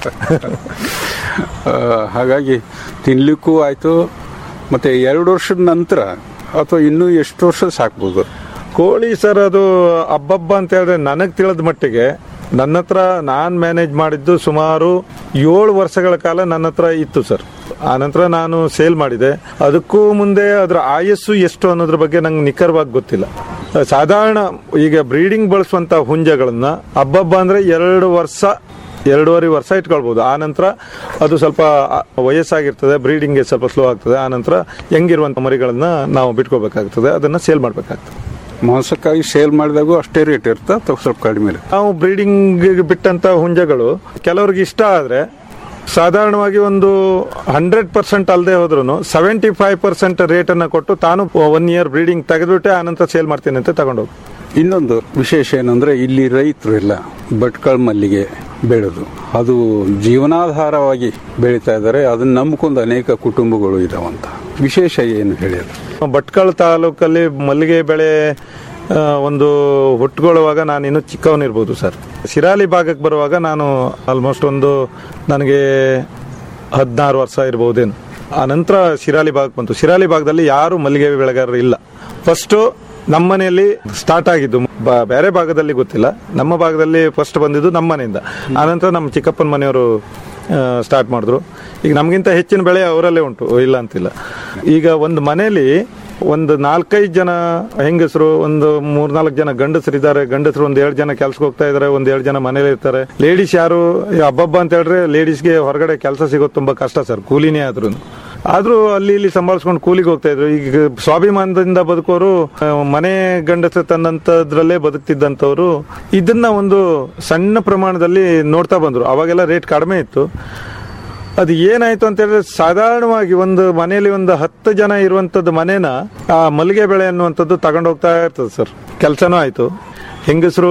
ಆ, ಹಾಗಾಗಿ ತಿನ್ಲಿಕ್ಕೂ ಆಯ್ತು ಮತ್ತೆ ಎರಡು ವರ್ಷದ ನಂತರ ಅಥವಾ ಇನ್ನೂ ಎಷ್ಟು ವರ್ಷ ಸಾಕ್ಬೋದು ಕೋಳಿ ಸರ್ ಅದು ಅಬ್ಬಬ್ಬ ಅಂತ ಹೇಳಿದ್ರೆ ನನಗೆ ತಿಳಿದ ಮಟ್ಟಿಗೆ ನನ್ನ ಹತ್ರ ನಾನ್ ಮ್ಯಾನೇಜ್ ಮಾಡಿದ್ದು ಸುಮಾರು ಏಳು ವರ್ಷಗಳ ಕಾಲ ನನ್ನ ಹತ್ರ ಇತ್ತು ಸರ್ ಆ ನಂತರ ನಾನು ಸೇಲ್ ಮಾಡಿದೆ ಅದಕ್ಕೂ ಮುಂದೆ ಅದರ ಆಯಸ್ಸು ಎಷ್ಟು ಅನ್ನೋದ್ರ ಬಗ್ಗೆ ನಂಗೆ ನಿಖರವಾಗಿ ಗೊತ್ತಿಲ್ಲ ಸಾಧಾರಣ ಈಗ ಬ್ರೀಡಿಂಗ್ ಬಳಸುವಂತ ಹುಂಜಗಳನ್ನ ಅಬ್ಬಬ್ಬ ಅಂದ್ರೆ ಎರಡು ವರ್ಷ ಎರಡೂವರೆ ವರ್ಷ ಇಟ್ಕೊಳ್ಬಹುದು ಆ ನಂತರ ಅದು ಸ್ವಲ್ಪ ಆ, ವಯಸ್ಸಾಗಿರ್ತದೆ ಬ್ರೀಡಿಂಗ್ಗೆ ಸ್ವಲ್ಪ ಸ್ಲೋ ಆಗ್ತದೆ ಆ ನಂತರ ಹೆಂಗಿರುವಂತ ಮರಿಗಳನ್ನ ನಾವು ಬಿಟ್ಕೋಬೇಕಾಗ್ತದೆ ಅದನ್ನ ಸೇಲ್ ಮಾಡ್ಬೇಕಾಗ್ತದೆ ಮಾಂಸಕ್ಕಾಗಿ ಸೇಲ್ ಮಾಡಿದಾಗೂ ಅಷ್ಟೇ ರೇಟ್ ಇರುತ್ತಾ ಅಥವಾ ಸ್ವಲ್ಪ ಕಡಿಮೆ ಇರುತ್ತೆ ನಾವು ಬ್ರೀಡಿಂಗ್ ಬಿಟ್ಟಂತ ಹುಂಜಗಳು ಕೆಲವ್ರಿಗೆ ಇಷ್ಟ ಆದ್ರೆ ಸಾಧಾರಣವಾಗಿ ಒಂದು ಹಂಡ್ರೆಡ್ ಪರ್ಸೆಂಟ್ ಅಲ್ಲದೆ ಹೋದ್ರು ಸೆವೆಂಟಿ ಫೈವ್ ಪರ್ಸೆಂಟ್ ರೇಟ್ ಅನ್ನ ಕೊಟ್ಟು ತಾನು ಒನ್ ಇಯರ್ ಬ್ರೀಡಿಂಗ್ ತೆಗೆದ್ಬಿಟ್ಟೆ ಆನಂತರ ಸೇಲ್ ಮಾಡ್ತೀನಿ ಅಂತ ತಗೊಂಡೋಗಿ ಇನ್ನೊಂದು ವಿಶೇಷ ಏನಂದ್ರೆ ಇಲ್ಲಿ ರೈತರು ಎಲ್ಲ ಭಟ್ಕಳ ಮಲ್ಲಿಗೆ ಬೆಳೆದು ಅದು ಜೀವನಾಧಾರವಾಗಿ ಬೆಳೀತಾ ಇದ್ದಾರೆ ಅದನ್ನ ನಂಬ್ಕೊಂಡು ಅನೇಕ ಕುಟುಂಬಗಳು ಇದಾವಂತ ವಿಶೇಷ ಏನು ಹೇಳಿದ್ರು ಭಟ್ಕಳ ತಾಲೂಕಲ್ಲಿ ಮಲ್ಲಿಗೆ ಬೆಳೆ ಆ, ಒಂದು ಹುಟ್ಟುಕೊಳ್ಳುವಾಗ ನಾನು ಇನ್ನೂ ಚಿಕ್ಕವನಿರ್ಬೋದು ಸರ್ ಶಿರಾಲಿ ಭಾಗಕ್ಕೆ ಬರುವಾಗ ನಾನು ಆಲ್ಮೋಸ್ಟ್ ಒಂದು ನನಗೆ ಹದಿನಾರು ವರ್ಷ ಇರ್ಬೋದೇನು ಆ ನಂತರ ಶಿರಾಲಿ ಭಾಗಕ್ಕೆ ಬಂತು ಶಿರಾಲಿ ಭಾಗದಲ್ಲಿ ಯಾರು ಮಲ್ಲಿಗೆ ಬೆಳೆಗಾರರು ಇಲ್ಲ ಫಸ್ಟು ನಮ್ಮ ಮನೆಯಲ್ಲಿ ಸ್ಟಾರ್ಟ್ ಆಗಿದ್ದು ಬ- ಬೇರೆ ಭಾಗದಲ್ಲಿ ಗೊತ್ತಿಲ್ಲ ನಮ್ಮ ಭಾಗದಲ್ಲಿ ಫಸ್ಟ್ ಬಂದಿದ್ದು ನಮ್ಮ ಮನೆಯಿಂದ ಆನಂತರ ನಮ್ಮ ಚಿಕ್ಕಪ್ಪನ ಮನೆಯವರು ಸ್ಟಾರ್ಟ್ ಮಾಡಿದ್ರು ಈಗ ನಮಗಿಂತ ಹೆಚ್ಚಿನ ಬೆಳೆ ಅವರಲ್ಲೇ ಉಂಟು ಇಲ್ಲ ಅಂತಿಲ್ಲ ಈಗ ಒಂದು ಮನೆಯಲ್ಲಿ ಒಂದು ನಾಲ್ಕೈದು ಜನ ಹೆಂಗಸರು ಒಂದು ಮೂರ್ನಾಲ್ಕು ಜನ ಗಂಡಸರು ಇದ್ದಾರೆ ಗಂಡಸರು ಒಂದ್ ಎರಡು ಜನ ಕೆಲ್ಸಕ್ಕೆ ಹೋಗ್ತಾ ಇದಾರೆ ಒಂದ್ ಎರಡು ಜನ ಮನೇಲಿ ಇರ್ತಾರೆ ಲೇಡೀಸ್ ಯಾರು ಈ ಹಬ್ಬಬ್ಬ ಅಂತ ಹೇಳಿದ್ರೆ ಲೇಡೀಸ್ಗೆ ಹೊರಗಡೆ ಕೆಲಸ ಸಿಗೋದು ತುಂಬಾ ಕಷ್ಟ ಸರ್ ಕೂಲಿನೇ ಆದ್ರೂ ಆದ್ರೂ ಅಲ್ಲಿ ಇಲ್ಲಿ ಸಂಭಾಳಿಸ್ಕೊಂಡು ಕೂಲಿಗೆ ಹೋಗ್ತಾ ಇದ್ರು ಈಗ ಸ್ವಾಭಿಮಾನದಿಂದ ಬದುಕೋರು ಆ, ಮನೆ ಗಂಡಸ ತನ್ನಂತದ್ರಲ್ಲೇ ಬದುಕ್ತಿದ್ದಂಥವ್ರು ಇದನ್ನ ಒಂದು ಸಣ್ಣ ಪ್ರಮಾಣದಲ್ಲಿ ನೋಡ್ತಾ ಬಂದ್ರು ಅವಾಗೆಲ್ಲ ರೇಟ್ ಕಡಿಮೆ ಇತ್ತು ಅದು ಏನಾಯ್ತು ಅಂತ ಹೇಳಿದ್ರೆ ಸಾಧಾರಣವಾಗಿ ಒಂದು ಮನೆಯಲ್ಲಿ ಒಂದು ಹತ್ತು ಜನ ಇರುವಂತದ್ದು ಮನೇನ ಆ ಮಲ್ಲಿಗೆ ಬೆಳೆ ಅನ್ನುವಂಥದ್ದು ತಗೊಂಡು ಹೋಗ್ತಾ ಇರ್ತದೆ ಸರ್ ಕೆಲಸನೂ ಆಯ್ತು ಹೆಂಗಸರು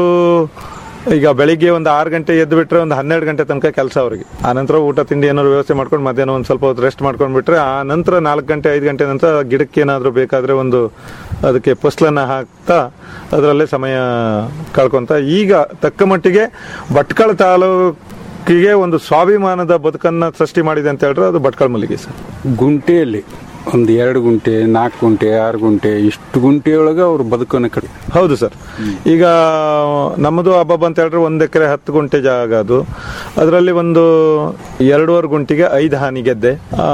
ಈಗ ಬೆಳಿಗ್ಗೆ ಒಂದು ಆರು ಗಂಟೆ ಎದ್ದು ಬಿಟ್ರೆ ಒಂದು ಹನ್ನೆರಡು ಗಂಟೆ ತನಕ ಕೆಲಸ ಅವ್ರಿಗೆ ಆ ನಂತರ ಊಟ ತಿಂಡಿ ಏನಾದ್ರು ವ್ಯವಸ್ಥೆ ಮಾಡ್ಕೊಂಡು ಮಧ್ಯಾಹ್ನ ಒಂದು ಸ್ವಲ್ಪ ಹೊತ್ತು ರೆಸ್ಟ್ ಮಾಡ್ಕೊಂಡು ಬಿಟ್ರೆ ಆ ನಂತರ ನಾಲ್ಕು ಗಂಟೆ ಐದು ಗಂಟೆ ನಂತರ ಗಿಡಕ್ಕೆ ಏನಾದರೂ ಬೇಕಾದ್ರೆ ಒಂದು ಅದಕ್ಕೆ ಫಸ್ಲನ್ನ ಹಾಕ್ತಾ ಅದರಲ್ಲೇ ಸಮಯ ಕಳ್ಕೊಂತ ಈಗ ತಕ್ಕ ಮಟ್ಟಿಗೆ ಭಟ್ಕಳ ತಾಲೂಕು ಬದುಕಿಗೆ ಒಂದು ಸ್ವಾಭಿಮಾನದ ಬದುಕನ್ನ ಸೃಷ್ಟಿ ಮಾಡಿದೆ ಅಂತ ಹೇಳಿದ್ರೆ ಅದು ಭಟ್ಕಳ ಮಲ್ಲಿಗೆ ಸರ್ ಗುಂಟೆಯಲ್ಲಿ ಒಂದು ಎರಡು ಗುಂಟೆ ನಾಲ್ಕು ಗುಂಟೆ ಆರು ಗುಂಟೆ ಇಷ್ಟು ಗುಂಟೆಯೊಳಗೆ ಅವ್ರ ಬದುಕನ್ನು ಕಟ್ಟಿ ಹೌದು ಸರ್ ಈಗ ನಮ್ಮದು ಹಬ್ಬ ಅಂತ ಹೇಳಿದ್ರೆ ಒಂದು ಎಕರೆ ಹತ್ತು ಗುಂಟೆ ಜಾಗ ಅದು ಅದರಲ್ಲಿ ಒಂದು ಎರಡೂವರೆ ಗುಂಟೆಗೆ ಐದು ಹಾನಿ ಗೆದ್ದೆ ಆ,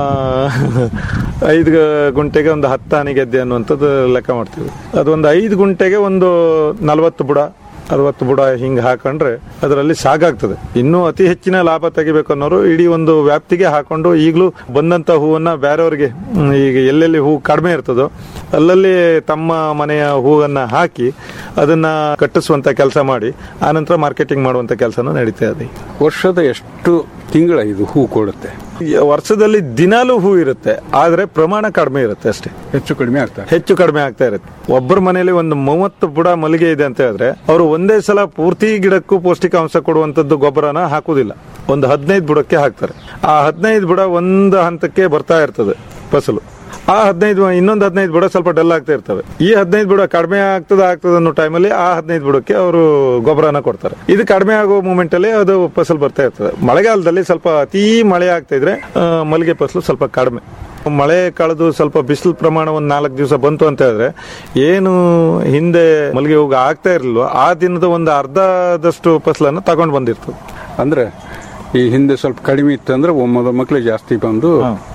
ಐದು ಗುಂಟೆಗೆ ಒಂದು ಹತ್ತು ಹಾನಿ ಗೆದ್ದೆ ಅನ್ನುವಂಥದ್ದು ಲೆಕ್ಕ ಮಾಡ್ತೀವಿ ಅದೊಂದು ಐದು ಗುಂಟೆಗೆ ಒಂದು ನಲವತ್ತು ಬುಡ ಅರವತ್ತು ಬುಡ ಹಿಂಗೆ ಹಾಕೊಂಡ್ರೆ ಅದರಲ್ಲಿ ಸಾಕಾಗ್ತದೆ ಇನ್ನೂ ಅತಿ ಹೆಚ್ಚಿನ ಲಾಭ ತೆಗಿಬೇಕು ಅನ್ನೋರು ಇಡೀ ಒಂದು ವ್ಯಾಪ್ತಿಗೆ ಹಾಕೊಂಡು ಈಗಲೂ ಬಂದಂತ ಹೂವನ್ನ ಬೇರೆಯವರಿಗೆ ಹ್ಮ್, ಈಗ ಎಲ್ಲೆಲ್ಲಿ ಹೂ ಕಡಿಮೆ ಇರ್ತದೋ ಅಲ್ಲಲ್ಲಿ ತಮ್ಮ ಮನೆಯ ಹೂವನ್ನ ಹಾಕಿ ಅದನ್ನ ಕಟ್ಟಿಸುವಂತ ಕೆಲಸ ಮಾಡಿ ಆನಂತರ ಮಾರ್ಕೆಟಿಂಗ್ ಮಾಡುವಂತ ಕೆಲಸನೂ ನಡೀತಾ ಇದೆ ವರ್ಷದ ಎಷ್ಟು ತಿಂಗಳ ಇದು ಹೂ ಕೊಡುತ್ತೆ ಈ ವರ್ಷದಲ್ಲಿ ದಿನಾಲೂ ಹೂ ಇರುತ್ತೆ ಆದ್ರೆ ಪ್ರಮಾಣ ಕಡಿಮೆ ಇರುತ್ತೆ ಅಷ್ಟೇ ಹೆಚ್ಚು ಕಡಿಮೆ ಆಗ್ತಾರೆ ಹೆಚ್ಚು ಕಡಿಮೆ ಆಗ್ತಾ ಇರುತ್ತೆ ಒಬ್ಬರ ಮನೆಯಲ್ಲಿ ಒಂದು ಮೂವತ್ತು ಬುಡ ಮಲ್ಲಿಗೆ ಇದೆ ಅಂತ ಹೇಳಿದ್ರೆ ಅವರು ಒಂದೇ ಸಲ ಪೂರ್ತಿ ಗಿಡಕ್ಕೂ ಪೌಷ್ಟಿಕಾಂಶ ಕೊಡುವಂತದ್ದು ಗೊಬ್ಬರನ ಹಾಕುದಿಲ್ಲ ಒಂದು ಹದಿನೈದು ಬುಡಕ್ಕೆ ಹಾಕ್ತಾರೆ ಆ ಹದಿನೈದು ಬುಡ ಒಂದು ಹಂತಕ್ಕೆ ಬರ್ತಾ ಇರ್ತದೆ ಫಸಲು ಆ ಹದಿನೈದು ಇನ್ನೊಂದು ಹದಿನೈದು ಬುಡ ಸ್ವಲ್ಪ ಡಲ್ ಆಗ್ತಾ ಇರ್ತವೆ ಈ ಹದಿನೈದು ಬುಡ ಕಡಿಮೆ ಆಗ್ತದ ಆಗ್ತದ ಅನ್ನೋ ಟೈಮಲ್ಲಿ ಆ ಹದಿನೈದು ಬುಡಕ್ಕೆ ಅವರು ಗೊಬ್ಬರನ ಕೊಡ್ತಾರೆ ಇದು ಕಡಿಮೆ ಆಗೋ ಮೂಮೆಂಟ್ ಅಲ್ಲಿ ಅದು ಫಸಲು ಬರ್ತಾ ಇರ್ತದೆ ಮಳೆಗಾಲದಲ್ಲಿ ಸ್ವಲ್ಪ ಅತೀ ಮಳೆ ಆಗ್ತಾ ಇದ್ರೆ ಆ, ಮಲ್ಲಿಗೆ ಫಸಲು ಸ್ವಲ್ಪ ಕಡಿಮೆ ಮಳೆ ಕಳೆದು ಸ್ವಲ್ಪ ಬಿಸಿಲು ಪ್ರಮಾಣ ಒಂದು ನಾಲ್ಕು ದಿವಸ ಬಂತು ಅಂತ ಹೇಳಿದ್ರೆ ಏನು ಹಿಂದೆ ಮಲ್ಲಿಗೆ ಹೂಗ ಆಗ್ತಾ ಇರಲಿಲ್ವೋ ಆ ದಿನದ ಒಂದು ಅರ್ಧದಷ್ಟು ಫಸಲನ್ನು ತಗೊಂಡು ಬಂದಿರ್ತದೆ ಅಂದ್ರೆ ಈ ಹಿಂದೆ ಸ್ವಲ್ಪ ಕಡಿಮೆ ಇತ್ತು ಅಂದ್ರೆ ಒಮ್ಮದ ಮಕ್ಕಳು ಜಾಸ್ತಿ ಬಂದು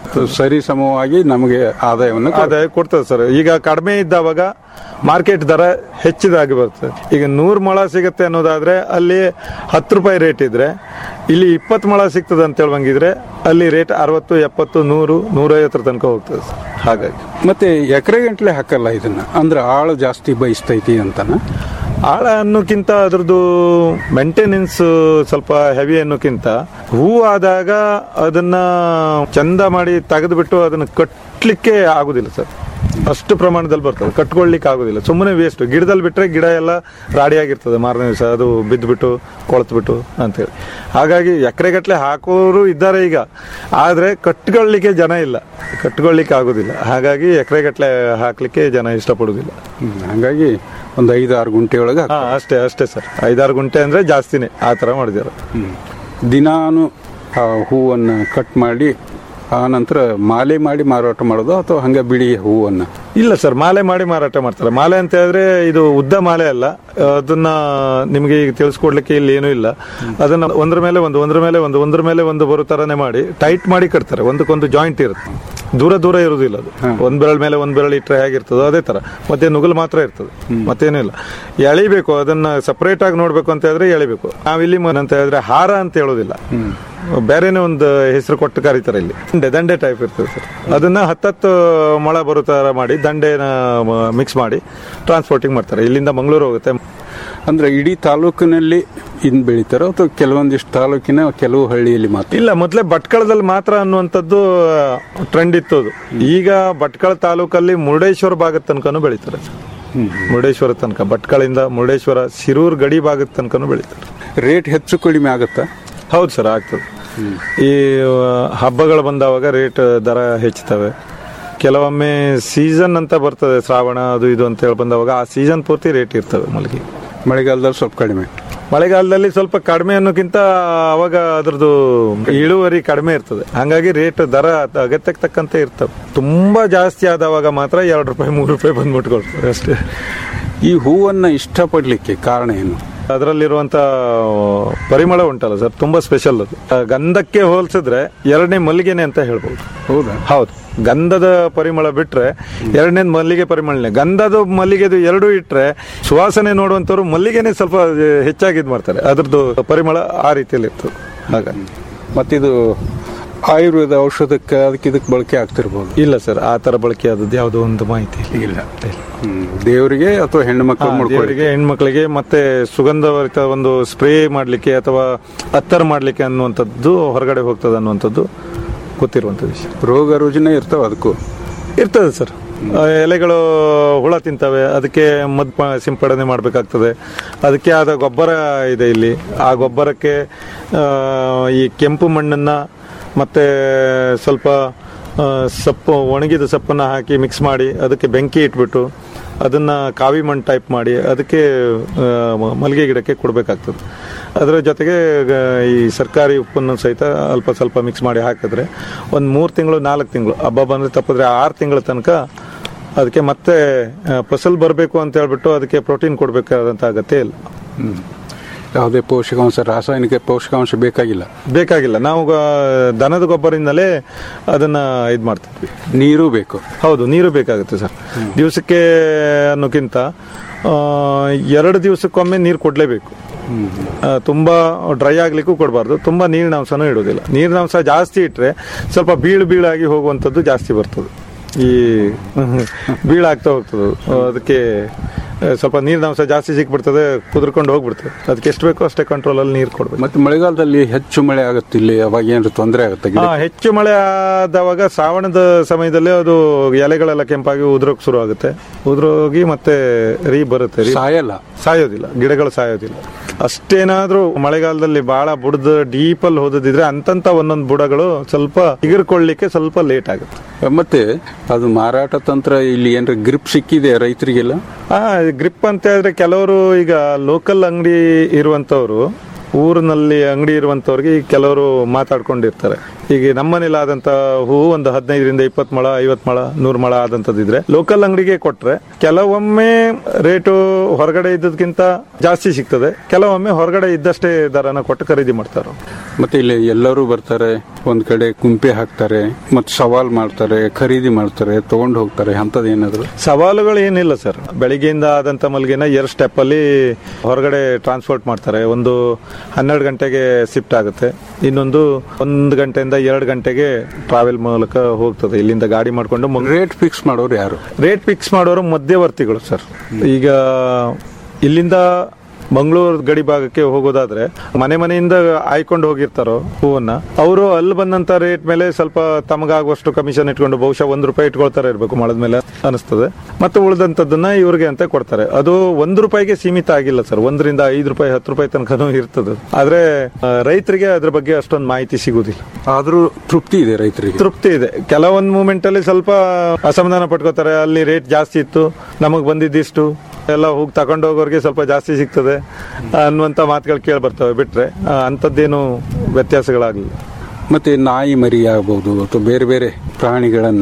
ಸರಿ ಸಮವಾಗಿ ನಮಗೆ ಆದಾಯವನ್ನು ಕೊಡ್ತಾರೆ. ಆದಾಯ ಕೊಡ್ತದೆ ಸರ್ ಈಗ ಕಡಿಮೆ ಇದ್ದಾವಾಗ ಮಾರ್ಕೆಟ್ ದರ ಹೆಚ್ಚಿದಾಗಿ ಬರ್ತದೆ ಈಗ ನೂರು ಮೊಳ ಸಿಗುತ್ತೆ ಅನ್ನೋದಾದ್ರೆ ಅಲ್ಲಿ ಹತ್ತು ರೂಪಾಯಿ ರೇಟ್ ಇದ್ರೆ ಇಲ್ಲಿ ಇಪ್ಪತ್ತು ಮೊಳ ಸಿಗ್ತದೆ ಅಂತ ಹೇಳುವಂಗಿದ್ರೆ ಅಲ್ಲಿ ರೇಟ್ ಅರವತ್ತು ಎಪ್ಪತ್ತು ನೂರು ನೂರೈವತ್ತರ ತನಕ ಹೋಗ್ತದೆ ಸರ್ ಹಾಗಾಗಿ ಮತ್ತೆ ಎಕರೆ ಗಂಟ್ಲೆ ಹಾಕಲ್ಲ ಇದನ್ನ ಅಂದ್ರೆ ಆಳು ಜಾಸ್ತಿ ಬಯಸ್ತೈತಿ ಅಂತನ ಆಳ ಅನ್ನೋಕ್ಕಿಂತ ಅದ್ರದ್ದು ಮೇಂಟೆನೆನ್ಸ್ ಸ್ವಲ್ಪ ಹೆವಿ ಅನ್ನೋಕ್ಕಿಂತ ಹೂ ಆದಾಗ ಅದನ್ನ ಚಂದ ಮಾಡಿ ತೆಗೆದುಬಿಟ್ಟು ಅದನ್ನ ಕಟ್ಲಿಕ್ಕೆ ಆಗುದಿಲ್ಲ ಸರ್ ಅಷ್ಟು ಪ್ರಮಾಣದಲ್ಲಿ ಬರ್ತದೆ ಕಟ್ಕೊಳ್ಲಿಕ್ಕೆ ಆಗುದಿಲ್ಲ ಸುಮ್ಮನೆ ವೇಸ್ಟ್ ಗಿಡದಲ್ಲಿ ಬಿಟ್ರೆ ಗಿಡ ಎಲ್ಲ ರಾಡಿ ಆಗಿರ್ತದೆ ಮಾರನೇ ದಿವಸ ಅದು ಬಿದ್ದುಬಿಟ್ಟು ಕೊಳತ್ಬಿಟ್ಟು ಅಂತೇಳಿ ಹಾಗಾಗಿ ಎಕರೆಗಟ್ಟಲೆ ಹಾಕೋರು ಇದ್ದಾರೆ ಈಗ ಆದ್ರೆ ಕಟ್ಕೊಳ್ಳಿಕ್ಕೆ ಜನ ಇಲ್ಲ ಕಟ್ಕೊಳ್ಳಿಕ್ಕೆ ಆಗುದಿಲ್ಲ ಹಾಗಾಗಿ ಎಕರೆಗಟ್ಟಲೆ ಹಾಕ್ಲಿಕ್ಕೆ ಜನ ಇಷ್ಟಪಡುದಿಲ್ಲ ಹ್ಮ್. ಹಂಗಾಗಿ ಒಂದು ಐದು ಆರು ಗುಂಟೆ ಒಳಗೆ ಹಾ ಅಷ್ಟೇ ಅಷ್ಟೇ ಸರ್ ಐದಾರು ಗುಂಟೆ ಅಂದ್ರೆ ಜಾಸ್ತಿನೇ ಆ ತರ ಮಾಡಿದಾರೆ ದಿನಾನು ಆ ಹೂವನ್ನು ಕಟ್ ಮಾಡಿ ಆ ನಂತರ ಮಾಲೆ ಮಾಡಿ ಮಾರಾಟ ಮಾಡೋದು ಅಥವಾ ಹಂಗ ಬಿಡಿ ಹೂವನ್ನ ಇಲ್ಲ ಸರ್ ಮಾಲೆ ಮಾಡಿ ಮಾರಾಟ ಮಾಡ್ತಾರೆ ಮಾಲೆ ಅಂತ ಹೇಳಿದ್ರೆ ಇದು ಉದ್ದ ಮಾಲೆ ಅಲ್ಲ ಅದನ್ನ ನಿಮಗೆ ಈಗ ತಿಳಿಸ್ಕೊಡ್ಲಿಕ್ಕೆ ಇಲ್ಲಿ ಏನೂ ಇಲ್ಲ ಅದನ್ನ ಒಂದ್ರ ಮೇಲೆ ಒಂದು ಒಂದ್ರ ಮೇಲೆ ಒಂದು ಒಂದ್ರ ಮೇಲೆ ಒಂದು ಬರೋ ತರನೇ ಮಾಡಿ ಟೈಟ್ ಮಾಡಿ ಕಟ್ತಾರೆ ಒಂದಕ್ಕೊಂದು ಜಾಯಿಂಟ್ ಇರುತ್ತೆ ದೂರ ದೂರ ಇರುವುದಿಲ್ಲ ಅದು ಒಂದ್ ಬೆರಳ ಮೇಲೆ ಒಂದ್ ಬೆರಳು ಇಟ್ಟರೆ ಹೇಗಿರ್ತದೋ ಅದೇ ತರ ಮತ್ತೆ ನುಗ್ಗಲು ಮಾತ್ರ ಇರ್ತದೆ ಮತ್ತೇನೂ ಇಲ್ಲ ಎಳಿಬೇಕು ಅದನ್ನ ಸಪರೇಟ್ ಆಗಿ ನೋಡ್ಬೇಕು ಅಂತ ಹೇಳಿದ್ರೆ ಎಳಿಬೇಕು ನಾವಿಲ್ಲಿ ಮ- ಅಂತ ಹೇಳಿದ್ರೆ ಹಾರ ಅಂತ ಹೇಳೋದಿಲ್ಲ ಬೇರೆನೇ ಒಂದು ಹೆಸರು ಕೊಟ್ಟು ಕರೀತಾರೆ ಇಲ್ಲಿ ದಂಡೆ ದಂಡೆ ಟೈಪ್ ಇರ್ತದೆ ಸರ್ ಅದನ್ನ ಹತ್ತತ್ತು ಮೊಳ ಬರೋ ತರ ಮಾಡಿ ದಂಡೆನ ಮಿಕ್ಸ್ ಮಾಡಿ ಟ್ರಾನ್ಸ್ಪೋರ್ಟಿಂಗ್ ಮಾಡ್ತಾರೆ ಇಲ್ಲಿಂದ ಮಂಗಳೂರು ಹೋಗುತ್ತೆ ಅಂದ್ರೆ ಇಡೀ ತಾಲೂಕಿನಲ್ಲಿ ಇನ್ ಬೆಳಿತಾರೋ ಅಥವಾ ಕೆಲವೊಂದಿಷ್ಟು ತಾಲೂಕಿನ ಕೆಲವು ಹಳ್ಳಿಯಲ್ಲಿ ಮಾತ್ರ ಇಲ್ಲ ಮೊದಲೇ ಭಟ್ಕಳದಲ್ಲಿ ಮಾತ್ರ ಅನ್ನುವಂಥದ್ದು ಟ್ರೆಂಡ್ ಇತ್ತು ಅದು ಈಗ ಭಟ್ಕಳ ತಾಲೂಕಲ್ಲಿ ಮುರುಡೇಶ್ವರ ಭಾಗದ ತನಕನೂ ಬೆಳೀತಾರೆ ಮುರುಡೇಶ್ವರ ತನಕ ಭಟ್ಕಳಿಂದ ಮುರುಡೇಶ್ವರ ಸಿರೂರ್ ಗಡಿ ಭಾಗದ ತನಕನೂ ಬೆಳೀತಾರೆ ರೇಟ್ ಹೆಚ್ಚು ಕಡಿಮೆ ಆಗುತ್ತಾ ಹೌದು ಸರ್ ಆಗ್ತದೆ ಈ ಆ, ಹಬ್ಬಗಳು ಬಂದಾವಾಗ ರೇಟ್ ದರ ಹೆಚ್ಚುತ್ತವೆ ಕೆಲವೊಮ್ಮೆ ಸೀಸನ್ ಅಂತ ಬರ್ತದೆ ಶ್ರಾವಣ ಅದು ಇದು ಅಂತ ಹೇಳಿ ಬಂದವಾಗ ಆ ಸೀಸನ್ ಪೂರ್ತಿ ರೇಟ್ ಇರ್ತವೆ ಮಲ್ಲಿಗೆ ಮಳೆಗಾಲದಲ್ಲಿ ಸ್ವಲ್ಪ ಕಡಿಮೆ ಮಳೆಗಾಲದಲ್ಲಿ ಸ್ವಲ್ಪ ಕಡಿಮೆ ಅನ್ನೋಕ್ಕಿಂತ ಅವಾಗ ಅದ್ರದ್ದು ಇಳುವರಿ ಕಡಿಮೆ ಇರ್ತದೆ ಹಂಗಾಗಿ ರೇಟ್ ದರ ಅಗತ್ಯಕ್ಕೆ ತಕ್ಕಂತೆ ಇರ್ತವೆ ತುಂಬಾ ಜಾಸ್ತಿ ಆದವಾಗ ಮಾತ್ರ ಎರಡು ರೂಪಾಯಿ ಮೂರು ರೂಪಾಯಿ ಬಂದು ಮುಟ್ಕೊಳ್ತಾರೆ ಅಷ್ಟೇ ಈ ಹೂವನ್ನ ಇಷ್ಟಪಡ್ಲಿಕ್ಕೆ ಕಾರಣ ಏನು ಅದರಲ್ಲಿರುವಂತ ಪರಿಮಳ ಉಂಟಲ್ಲ ಸರ್ ತುಂಬಾ ಸ್ಪೆಷಲ್ ಅದು ಆ, ಗಂಧಕ್ಕೆ ಹೋಲಿಸಿದ್ರೆ ಎರಡನೇ ಮಲ್ಲಿಗೆನೆ ಅಂತ ಹೇಳ್ಬೋದು ಹೌದಾ ಹೌದು ಗಂಧದ ಪರಿಮಳ ಬಿಟ್ರೆ ಎರಡನೇ ಮಲ್ಲಿಗೆ ಪರಿಮಳನೆ ಗಂಧದ ಮಲ್ಲಿಗೆದು ಎರಡು ಇಟ್ರೆ ಸುವಾಸನೆ ನೋಡುವಂತವ್ರು ಮಲ್ಲಿಗೆನೆ ಸ್ವಲ್ಪ ಹೆಚ್ಚಾಗಿ ಇದ್ ಮಾಡ್ತಾರೆ ಅದ್ರದ್ದು ಪರಿಮಳ ಆ ರೀತಿಯಲ್ಲಿ ಇರ್ತದೆ ಹಾಗಾಗಿ ಮತ್ತಿದು ಆಯುರ್ವೇದ ಔಷಧಕ್ಕೆ ಅದಕ್ಕೆ ಇದಕ್ಕೆ ಬಳಕೆ ಆಗ್ತಿರ್ಬೋದು ಇಲ್ಲ ಸರ್ ಆ ತರ ಬಳಕೆ ಆದದ್ದು ಯಾವುದೋ ಒಂದು ಮಾಹಿತಿ ಇಲ್ಲ ಹ್ಮ್. ದೇವರಿಗೆ ಅಥವಾ ಹೆಣ್ಣು ಮಕ್ಕಳು ಮಾಡ್ಕೊಳ್ಳಿ ದೇವರಿಗೆ ಹೆಣ್ಮಕ್ಳಿಗೆ ಮತ್ತೆ ಸುಗಂಧಭರಿತ ಒಂದು ಸ್ಪ್ರೇ ಮಾಡ್ಲಿಕ್ಕೆ ಅಥವಾ ಅತ್ತರ್ ಮಾಡ್ಲಿಕ್ಕೆ ಅನ್ನುವಂಥದ್ದು ಹೊರಗಡೆ ಹೋಗ್ತದೆ ಅನ್ನುವಂಥದ್ದು ಗೊತ್ತಿರುವಂತ ವಿಷಯ ರೋಗ ರುಜಿನ ಇರ್ತಾವ ಅದಕ್ಕೂ ಇರ್ತದೆ ಸರ್ ಆ, ಎಲೆಗಳು ಹುಳ ತಿಂತವೆ ಅದಕ್ಕೆ ಮದ್ ಪ- ಸಿಂಪಡಣೆ ಮಾಡಬೇಕಾಗ್ತದೆ ಅದಕ್ಕೆ ಆದ ಗೊಬ್ಬರ ಇದೆ ಇಲ್ಲಿ ಆ ಗೊಬ್ಬರಕ್ಕೆ ಆ, ಈ ಕೆಂಪು ಮಣ್ಣನ್ನ ಮತ್ತೆ ಸ್ವಲ್ಪ ಆ, ಸೊಪ್ಪು ಒಣಗಿದ ಸೊಪ್ಪನ್ನ ಹಾಕಿ ಮಿಕ್ಸ್ ಮಾಡಿ ಅದಕ್ಕೆ ಬೆಂಕಿ ಇಟ್ಬಿಟ್ಟು ಅದನ್ನ ಕಾವಿ ಮಣ್ಣು ಟೈಪ್ ಮಾಡಿ ಅದಕ್ಕೆ ಆ, ಮ- ಮಲ್ಲಿಗೆ ಗಿಡಕ್ಕೆ ಕೊಡಬೇಕಾಗ್ತದೆ ಅದರ ಜೊತೆಗೆ ಗ- ಈ ಸರ್ಕಾರಿ ಉಪ್ಪನ್ನು ಸಹಿತ ಅಲ್ಪ ಸ್ವಲ್ಪ ಮಿಕ್ಸ್ ಮಾಡಿ ಹಾಕಿದ್ರೆ ಒಂದು ಮೂರು ತಿಂಗಳು ನಾಲ್ಕು ತಿಂಗಳು ಹಬ್ಬ ಬಂದರೆ ತಪ್ಪಿದ್ರೆ ಆರು ತಿಂಗಳ ತನಕ ಅದಕ್ಕೆ ಮತ್ತೆ ಆ, ಫಸಲ್ ಬರಬೇಕು ಅಂತ ಹೇಳ್ಬಿಟ್ಟು ಅದಕ್ಕೆ ಪ್ರೋಟೀನ್ ಕೊಡಬೇಕಾದಂಥ ಅಗತ್ಯ ಇಲ್ಲ ಯಾವುದೇ ಪೋಷಕಾಂಶ ರಾಸಾಯನಿಕ ಪೋಷಕಾಂಶ ಬೇಕಾಗಿಲ್ಲ ಬೇಕಾಗಿಲ್ಲ ನಾವು ಗ- ದನದ ಗೊಬ್ಬರದಿಂದಲೇ ಅದನ್ನ ಇದು ಮಾಡ್ತಿದ್ವಿ ನೀರು ಬೇಕು ಹೌದು ನೀರು ಬೇಕಾಗುತ್ತೆ ಸರ್ ದಿವಸಕ್ಕೆ ಅನ್ನೋಕ್ಕಿಂತ ಆ, ಎರಡು ದಿವಸಕ್ಕೊಮ್ಮೆ ನೀರು ಕೊಡಲೇಬೇಕು ತುಂಬಾ ಡ್ರೈ ಆಗ್ಲಿಕ್ಕೂ ಕೊಡಬಾರ್ದು ತುಂಬಾ ನೀರಿನ ಅಂಶನೂ ಇಡೋದಿಲ್ಲ ನೀರಿನ ಅಂಶ ಜಾಸ್ತಿ ಇಟ್ಟರೆ ಸ್ವಲ್ಪ ಬೀಳು ಬೀಳಾಗಿ ಹೋಗುವಂಥದ್ದು ಜಾಸ್ತಿ ಬರ್ತದೆ ಈ ಬೀಳಾಗ್ತಾ ಹೋಗ್ತದೆ ಅದಕ್ಕೆ ಆ, ಸ್ವಲ್ಪ ನೀರಿನ ಅಂಶ ಜಾಸ್ತಿ ಸಿಕ್ಬಿಡ್ತದೆ ಕುದುರ್ಕೊಂಡು ಹೋಗ್ಬಿಡ್ತದೆ ಅದಕ್ಕೆ ಎಷ್ಟು ಬೇಕೋ ಅಷ್ಟೇ ಕಂಟ್ರೋಲಲ್ಲಿ ನೀರು ಕೊಡಬೇಕು ಮತ್ತೆ ಮಳೆಗಾಲದಲ್ಲಿ ಹೆಚ್ಚು ಮಳೆ ಆಗುತ್ತೆ ಇಲ್ಲಿ ಅವಾಗ ಏನಾದ್ರು ತೊಂದರೆ ಆಗುತ್ತೆ ಗಿಡ ಹಾ, ಹೆಚ್ಚು ಮಳೆ ಆದವಾಗ ಶ್ರಾವಣದ ಸಮಯದಲ್ಲಿ ಅದು ಎಲೆಗಳೆಲ್ಲ ಕೆಂಪಾಗಿ ಉದುರೋಕ್ ಶುರು ಆಗುತ್ತೆ ಉದುರೋಗಿ ಮತ್ತೆ ರೀ ಬರುತ್ತೆ ರೀ ಸಾಯಲ್ಲ ಸಾಯೋದಿಲ್ಲ ಗಿಡಗಳು ಸಾಯೋದಿಲ್ಲ ಅಷ್ಟೇನಾದ್ರೂ ಮಳೆಗಾಲದಲ್ಲಿ ಬಹಳ ಬುಡದ ಡೀಪಲ್ಲಿ ಹೋದದಿದ್ರೆ ಅಂತಂತ ಒಂದೊಂದು ಬುಡಗಳು ಸ್ವಲ್ಪ ಹಿಗರ್ಕೊಳ್ಳಿಕ್ಕೆ ಸ್ವಲ್ಪ ಲೇಟ್ ಆಗುತ್ತೆ ಮತ್ತೆ ಅದು ಮಾರಾಟ ತಂತ್ರ ಇಲ್ಲಿ ಏನಾರ ಗ್ರಿಪ್ ಸಿಕ್ಕಿದೆ ರೈತರಿಗೆಲ್ಲ ಆ ಗ್ರಿಪ್ ಅಂತ ಹೇಳಿದ್ರೆ ಕೆಲವರು ಈಗ ಲೋಕಲ್ ಅಂಗಡಿ ಇರುವಂತವ್ರು ಊರಿನಲ್ಲಿ ಅಂಗಡಿ ಇರುವಂತವ್ರಿಗೆ ಈಗ ಕೆಲವರು ಮಾತಾಡ್ಕೊಂಡಿರ್ತಾರೆ ಈಗ ನಮ್ಮನೇಲಾದಂತ ಹೂವು ಒಂದು ಹದಿನೈದರಿಂದ ಇಪ್ಪತ್ತು ಮೊಳ ಐವತ್ತು ಮೊಳ ನೂರು ಮೊಳ ಆದಂತದಿದ್ರೆ ಲೋಕಲ್ ಅಂಗಡಿಗೆ ಕೊಟ್ರೆ ಕೆಲವೊಮ್ಮೆ ರೇಟು ಹೊರಗಡೆ ಇದ್ದದಕ್ಕಿಂತ ಜಾಸ್ತಿ ಸಿಗ್ತದೆ ಕೆಲವೊಮ್ಮೆ ಹೊರಗಡೆ ಇದ್ದಷ್ಟೇ ದರನ ಕೊಟ್ಟು ಖರೀದಿ ಮಾಡ್ತಾರೆ ಮತ್ತೆ ಇಲ್ಲಿ ಎಲ್ಲರೂ ಬರ್ತಾರೆ ಒಂದ್ ಕಡೆ ಗುಂಪೆ ಹಾಕ್ತಾರೆ ಮತ್ತೆ ಸವಾಲ್ ಮಾಡ್ತಾರೆ ಖರೀದಿ ಮಾಡ್ತಾರೆ ತಗೊಂಡು ಹೋಗ್ತಾರೆ ಅಂತದ್ ಏನಾದ್ರು ಸವಾಲುಗಳು ಏನಿಲ್ಲ ಸರ್ ಬೆಳಿಗ್ಗೆಯಿಂದ ಆದಂತ ಮಲ್ಗೆನ ಎರಡು ಸ್ಟೆಪ್ ಅಲ್ಲಿ ಹೊರಗಡೆ ಟ್ರಾನ್ಸ್ಪೋರ್ಟ್ ಮಾಡ್ತಾರೆ ಒಂದು ಹನ್ನೆರಡು ಗಂಟೆಗೆ ಶಿಫ್ಟ್ ಆಗುತ್ತೆ ಇನ್ನೊಂದು ಒಂದು ಗಂಟೆಯಿಂದ ಎರಡು ಗಂಟೆಗೆ ಟ್ರಾವೆಲ್ ಮೂಲಕ ಹೋಗ್ತದೆ ಇಲ್ಲಿಂದ ಗಾಡಿ ಮಾಡ್ಕೊಂಡು ಮಂಗ್- ರೇಟ್ ಫಿಕ್ಸ್ ಮಾಡೋರು ಯಾರು ರೇಟ್ ಫಿಕ್ಸ್ ಮಾಡೋರು ಮಧ್ಯವರ್ತಿಗಳು ಸರ್ ಈಗ ಇಲ್ಲಿಂದ ಮಂಗಳೂರು ಗಡಿ ಭಾಗಕ್ಕೆ ಹೋಗೋದಾದ್ರೆ ಮನೆ ಮನೆಯಿಂದ ಆಯ್ಕೊಂಡು ಹೋಗಿರ್ತಾರೋ ಹೂವನ್ನ ಅವರು ಅಲ್ಲಿ ಬಂದಂತ ರೇಟ್ ಮೇಲೆ ಸ್ವಲ್ಪ ತಮಗಾಗುವಷ್ಟು ಕಮಿಷನ್ ಇಟ್ಕೊಂಡು ಬಹುಶಃ ಒಂದ್ ರೂಪಾಯಿ ಇಟ್ಕೊಳ್ತಾರೆ ಇರ್ಬೇಕು ಮಳದ ಮೇಲೆ ಅನಿಸ್ತದೆ ಮತ್ತೆ ಉಳಿದಂತದ್ದನ್ನ ಇವ್ರಿಗೆ ಅಂತ ಕೊಡ್ತಾರೆ ಅದು ಒಂದು ರೂಪಾಯಿಗೆ ಸೀಮಿತ ಆಗಿಲ್ಲ ಸರ್ ಒಂದರಿಂದ ಐದು ರೂಪಾಯಿ ಹತ್ತು ರೂಪಾಯಿ ತನಕನೂ ಇರ್ತದೆ ಆದ್ರೆ ಆ, ರೈತರಿಗೆ ಅದ್ರ ಬಗ್ಗೆ ಅಷ್ಟೊಂದು ಮಾಹಿತಿ ಸಿಗುದಿಲ್ಲ ಆದ್ರೂ ತೃಪ್ತಿ ಇದೆ ರೈತರಿಗೆ ತೃಪ್ತಿ ಇದೆ ಕೆಲವೊಂದು ಮೂಮೆಂಟ್ ಅಲ್ಲಿ ಸ್ವಲ್ಪ ಅಸಮಾಧಾನ ಪಟ್ಕೋತಾರೆ ಅಲ್ಲಿ ರೇಟ್ ಜಾಸ್ತಿ ಇತ್ತು ನಮಗ್ ಬಂದಿದ್ದಿಷ್ಟು ಎಲ್ಲ ಹೋಗಿ ತಗೊಂಡು ಹೋಗೋರಿಗೆ ಸ್ವಲ್ಪ ಜಾಸ್ತಿ ಸಿಗ್ತದೆ ಅನ್ನುವಂತ ಮಾತುಗಳು ಕೇಳಿ ಬರ್ತವೆ ಬಿಟ್ರೆ ಆ, ಅಂಥದ್ದೇನು ವ್ಯತ್ಯಾಸಗಳಾಗಲಿಲ್ಲ ಮತ್ತೆ ನಾಯಿ ಮರಿ ಆಗ್ಬೋದು ಅಥವಾ ಬೇರೆ ಬೇರೆ ಪ್ರಾಣಿಗಳನ್ನ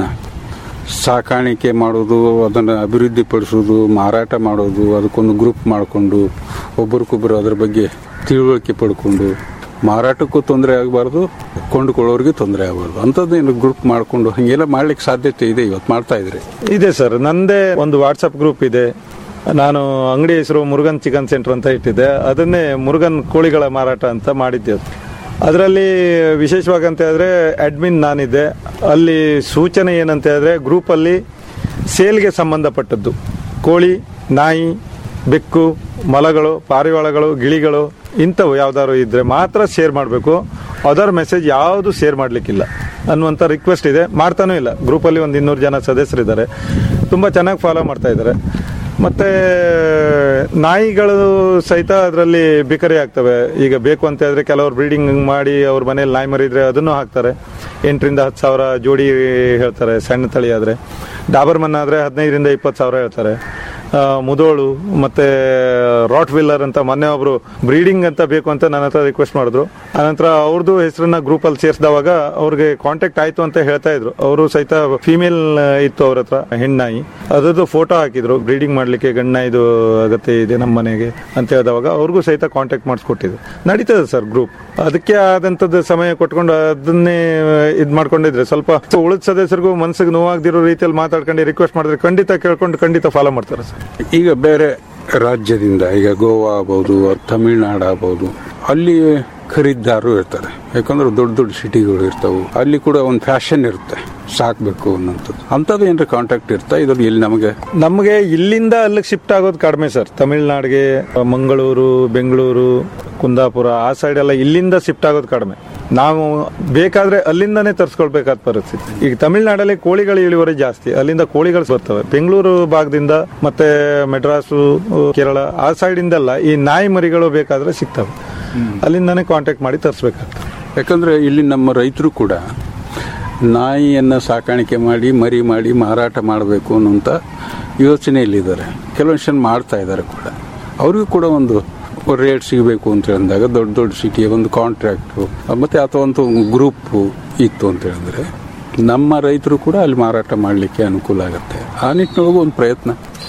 ಸಾಕಾಣಿಕೆ ಮಾಡೋದು ಅದನ್ನು ಅಭಿವೃದ್ಧಿಪಡಿಸೋದು ಮಾರಾಟ ಮಾಡೋದು ಅದಕ್ಕೊಂದು ಗ್ರೂಪ್ ಮಾಡಿಕೊಂಡು ಒಬ್ಬರಿಗೊಬ್ಬರು ಅದರ ಬಗ್ಗೆ ತಿಳುವಳಿಕೆ ಪಡ್ಕೊಂಡು ಮಾರಾಟಕ್ಕೂ ತೊಂದರೆ ಆಗಬಾರ್ದು ಕೊಂಡುಕೊಳ್ಳೋರಿಗೆ ತೊಂದರೆ ಆಗಬಾರ್ದು ಅಂಥದ್ದೇನು ಗ್ರೂಪ್ ಮಾಡಿಕೊಂಡು ಹಂಗೆಲ್ಲ ಮಾಡ್ಲಿಕ್ಕೆ ಸಾಧ್ಯತೆ ಇದೆ ಇವತ್ತು ಮಾಡ್ತಾ ಇದ್ರೆ ಇದೆ ಸರ್ ನಂದೇ ಒಂದು ವಾಟ್ಸಪ್ ಗ್ರೂಪ್ ಇದೆ ನಾನು ಅಂಗಡಿ ಹೆಸರು ಮುರುಗನ್ ಚಿಕನ್ ಸೆಂಟರ್ ಅಂತ ಇಟ್ಟಿದ್ದೆ ಅದನ್ನೇ ಮುರುಗನ್ ಕೋಳಿಗಳ ಮಾರಾಟ ಅಂತ ಮಾಡಿದ್ದೆ ಅದರಲ್ಲಿ ವಿಶೇಷವಾಗಿ ಅಂತ ಹೇಳಿದ್ರೆ ಅಡ್ಮಿನ್ ನಾನಿದ್ದೆ ಅಲ್ಲಿ ಸೂಚನೆ ಏನಂತ ಹೇಳಿದ್ರೆ ಗ್ರೂಪಲ್ಲಿ ಸೇಲ್ಗೆ ಸಂಬಂಧಪಟ್ಟದ್ದು ಕೋಳಿ ನಾಯಿ ಬೆಕ್ಕು ಮೊಲಗಳು ಪಾರಿವಾಳಗಳು ಗಿಳಿಗಳು ಇಂಥವು ಯಾವ್ದಾದ್ರು ಇದ್ರೆ ಮಾತ್ರ ಶೇರ್ ಮಾಡಬೇಕು ಅದರ್ ಮೆಸೇಜ್ ಯಾವುದು ಶೇರ್ ಮಾಡಲಿಕ್ಕಿಲ್ಲ ಅನ್ನುವಂಥ ರಿಕ್ವೆಸ್ಟ್ ಇದೆ ಮಾಡ್ತಾನೂ ಇಲ್ಲ ಗ್ರೂಪಲ್ಲಿ ಒಂದು ಇನ್ನೂರು ಜನ ಸದಸ್ಯರಿದ್ದಾರೆ ತುಂಬ ಚೆನ್ನಾಗಿ ಫಾಲೋ ಮಾಡ್ತಾ ಇದ್ದಾರೆ ಮತ್ತೆ ನಾಯಿಗಳು ಸಹಿತ ಅದರಲ್ಲಿ ಬಿಕರಿ ಆಗ್ತವೆ ಈಗ ಬೇಕು ಅಂತ ಹೇಳಿದ್ರೆ ಕೆಲವರು ಬ್ರೀಡಿಂಗ್ ಮಾಡಿ ಅವ್ರ ಮನೇಲಿ ನಾಯಿ ಮರಿದ್ರೆ ಅದನ್ನು ಹಾಕ್ತಾರೆ ಎಂಟರಿಂದ ಹತ್ತು ಸಾವಿರ ಜೋಡಿ ಹೇಳ್ತಾರೆ ಸಣ್ಣ ತಳಿ ಆದರೆ ಡಾಬರ್ಮನ್ ಆದರೆ ಹದಿನೈದರಿಂದ ಇಪ್ಪತ್ತು ಸಾವಿರ ಹೇಳ್ತಾರೆ ಆ, ಮುದೋಳು ಮತ್ತೆ ರಾಟ್ ವಿಲ್ಲರ್ ಅಂತ ಮೊನ್ನೆ ಒಬ್ರು ಬ್ರೀಡಿಂಗ್ ಅಂತ ಬೇಕು ಅಂತ ನನ್ನ ಹತ್ರ ರಿಕ್ವೆಸ್ಟ್ ಮಾಡಿದ್ರು ಆನಂತರ ಅವ್ರದ್ದು ಹೆಸರನ್ನ ಗ್ರೂಪ್ ಅಲ್ಲಿ ಸೇರಿಸಿದವಾಗ ಅವ್ರಿಗೆ ಕಾಂಟ್ಯಾಕ್ಟ್ ಆಯ್ತು ಅಂತ ಹೇಳ್ತಾ ಇದ್ರು ಅವರು ಸಹಿತ ಫಿಮೇಲ್ ಇತ್ತು ಅವ್ರ ಹತ್ರ ಹೆಣ್ಣಾಯಿ ಅದರದ್ದು ಫೋಟೋ ಹಾಕಿದ್ರು ಬ್ರೀಡಿಂಗ್ ಮಾಡ್ಲಿಕ್ಕೆ ಗಣ್ಣಾಯಿದು ಅಗತ್ಯ ಇದೆ ನಮ್ಮ ಮನೆಗೆ ಅಂತ ಹೇಳಿದವಾಗ ಅವ್ರಿಗೂ ಸಹಿತ ಕಾಂಟ್ಯಾಕ್ಟ್ ಮಾಡಿಸ್ಕೊಟ್ಟಿದ್ರು ನಡೀತದೆ ಸರ್ ಗ್ರೂಪ್ ಅದಕ್ಕೆ ಆದಂತದ್ದು ಸಮಯ ಕೊಟ್ಕೊಂಡು ಅದನ್ನೇ ಇದ್ ಮಾಡ್ಕೊಂಡಿದ್ರೆ ಸ್ವಲ್ಪ ಉಳಿದ ಸದಸ್ಯರಿಗೂ ಮನಸ್ಸಿಗೆ ನೋವಾಗದಿರೋ ರೀತಿಯಲ್ಲಿ ಮಾತಾಡ್ಕೊಂಡು ರಿಕ್ವೆಸ್ಟ್ ಮಾಡಿದ್ರೆ ಖಂಡಿತ ಕೇಳ್ಕೊಂಡು ಖಂಡಿತ ಫಾಲೋ ಮಾಡ್ತಾರೆ ಸರ್ ಈಗ ಬೇರೆ ರಾಜ್ಯದಿಂದ ಈಗ ಗೋವಾ ಆಗ್ಬೋದು ತಮಿಳ್ನಾಡು ಆಗ್ಬೋದು ಅಲ್ಲಿ ಖರೀದಿದಾರರು ಇರ್ತಾರೆ ಯಾಕಂದ್ರೆ ದೊಡ್ಡ ದೊಡ್ಡ ಸಿಟಿಗಳು ಇರ್ತಾವೆ ಅಲ್ಲಿ ಕೂಡ ಒಂದು ಫ್ಯಾಷನ್ ಇರುತ್ತೆ ಸಾಕ್ಬೇಕು ಅನ್ನೋಂಥದ್ದು ಅಂಥದ್ದು ಏನಾರ ಕಾಂಟ್ಯಾಕ್ಟ್ ಇರ್ತಾ ಇದ್ರ ಇಲ್ಲಿ ನಮಗೆ ನಮಗೆ ಇಲ್ಲಿಂದ ಅಲ್ಲಿಗೆ ಶಿಫ್ಟ್ ಆಗೋದು ಕಡಿಮೆ ಸರ್ ತಮಿಳ್ನಾಡಿಗೆ ಮಂಗಳೂರು ಬೆಂಗಳೂರು ಕುಂದಾಪುರ ಆ ಸೈಡ್ ಎಲ್ಲ ಇಲ್ಲಿಂದ ಶಿಫ್ಟ್ ಆಗೋದು ಕಡಿಮೆ ನಾವು ಬೇಕಾದ್ರೆ ಅಲ್ಲಿಂದಾನೇ ತರಿಸ್ಕೊಳ್ಬೇಕಾದ ಪರಿಸ್ಥಿತಿ ಈಗ ತಮಿಳ್ನಾಡಲ್ಲಿ ಕೋಳಿಗಳ ಇಳುವರಿ ಜಾಸ್ತಿ ಅಲ್ಲಿಂದ ಕೋಳಿಗಳು ಬರ್ತವೆ ಬೆಂಗಳೂರು ಭಾಗದಿಂದ ಮತ್ತೆ ಮೆಡ್ರಾಸು ಕೇರಳ ಆ ಸೈಡ್ ಇಂದೆಲ್ಲ ಈ ನಾಯಿ ಮರಿಗಳು ಬೇಕಾದ್ರೆ ಸಿಗ್ತವೆ ಅಲ್ಲಿಂದಾನೇ ಕಾಂಟ್ಯಾಕ್ಟ್ ಮಾಡಿ ತರಿಸ್ಬೇಕಾಗ್ತದೆ ಯಾಕಂದ್ರೆ ಇಲ್ಲಿ ನಮ್ಮ ರೈತರು ಕೂಡ ನಾಯಿಯನ್ನು ಸಾಕಾಣಿಕೆ ಮಾಡಿ ಮರಿ ಮಾಡಿ ಮಾರಾಟ ಮಾಡಬೇಕು ಅನ್ನೋಂಥ ಯೋಚನೆಯಲ್ಲಿದ್ದಾರೆ ಕೆಲವೊಂದು ಜನ ಮಾಡ್ತಾ ಇದ್ದಾರೆ ಕೂಡ ಅವ್ರಿಗೂ ಕೂಡ ಒಂದು ರೇಟ್ ಸಿಗಬೇಕು ಅಂತ ಹೇಳಿದಾಗ ದೊಡ್ಡ ದೊಡ್ಡ ಸಿಟಿಯ ಒಂದು ಕಾಂಟ್ರಾಕ್ಟ್ ಮತ್ತೆ ಅಥವಾ ಒಂದು ಗ್ರೂಪ್ ಇತ್ತು ಅಂತ ಹೇಳಿದ್ರೆ ನಮ್ಮ ರೈತರು ಕೂಡ ಅಲ್ಲಿ ಮಾರಾಟ ಮಾಡಲಿಕ್ಕೆ ಅನುಕೂಲ ಆಗುತ್ತೆ ಆ ನಿಟ್ಟಿನೊಳಗೆ ಒಂದು ಪ್ರಯತ್ನ